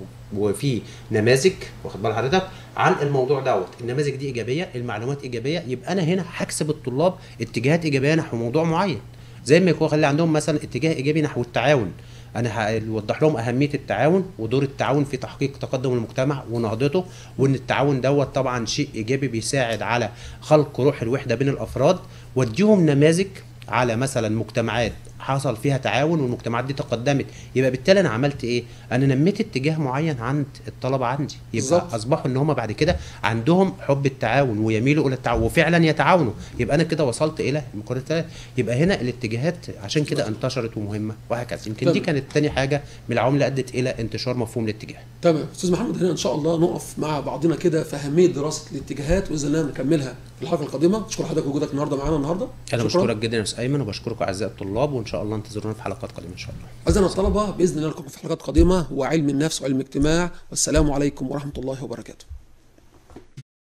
S2: وفي نماذج واخد بال حضرتك عن الموضوع دوت النماذج دي ايجابيه المعلومات ايجابيه يبقى انا هنا هكسب الطلاب اتجاهات ايجابيه نحو موضوع معين زي ما يكون خلي عندهم مثلا اتجاه ايجابي نحو التعاون انا هوضح لهم اهميه التعاون ودور التعاون في تحقيق تقدم المجتمع ونهضته وان التعاون دوت طبعا شيء ايجابي بيساعد على خلق روح الوحده بين الافراد واديهم نماذج على مثلا مجتمعات حصل فيها تعاون والمجتمعات دي تقدمت يبقى بالتالي انا عملت ايه انا نميت اتجاه معين عند الطلبه عندي يبقى
S1: بالظبط.
S2: اصبحوا ان هم بعد كده عندهم حب التعاون ويميلوا الى التعاون وفعلا يتعاونوا يبقى انا كده وصلت الى المقارنه الثالثة. يبقى هنا الاتجاهات عشان كده انتشرت ومهمه وهكذا يمكن دي
S1: تمام.
S2: كانت تاني حاجه من العوامل اللي ادت الى انتشار مفهوم الاتجاه
S1: تمام استاذ محمد هنا ان شاء الله نقف مع بعضنا كده في اهميه دراسه الاتجاهات واذا الله نكملها في الحلقه القادمه اشكر حضرتك وجودك النهارده معانا النهارده
S2: انا
S1: شكراً.
S2: بشكرك جدا يا استاذ ايمن وبشكركم اعزائي الطلاب وان شاء الله انتظرونا في حلقات قادمه ان شاء الله
S1: أعزائنا الطلبة بإذن الله نلقاكم في حلقات قادمة وعلم النفس وعلم الاجتماع والسلام عليكم ورحمة الله وبركاته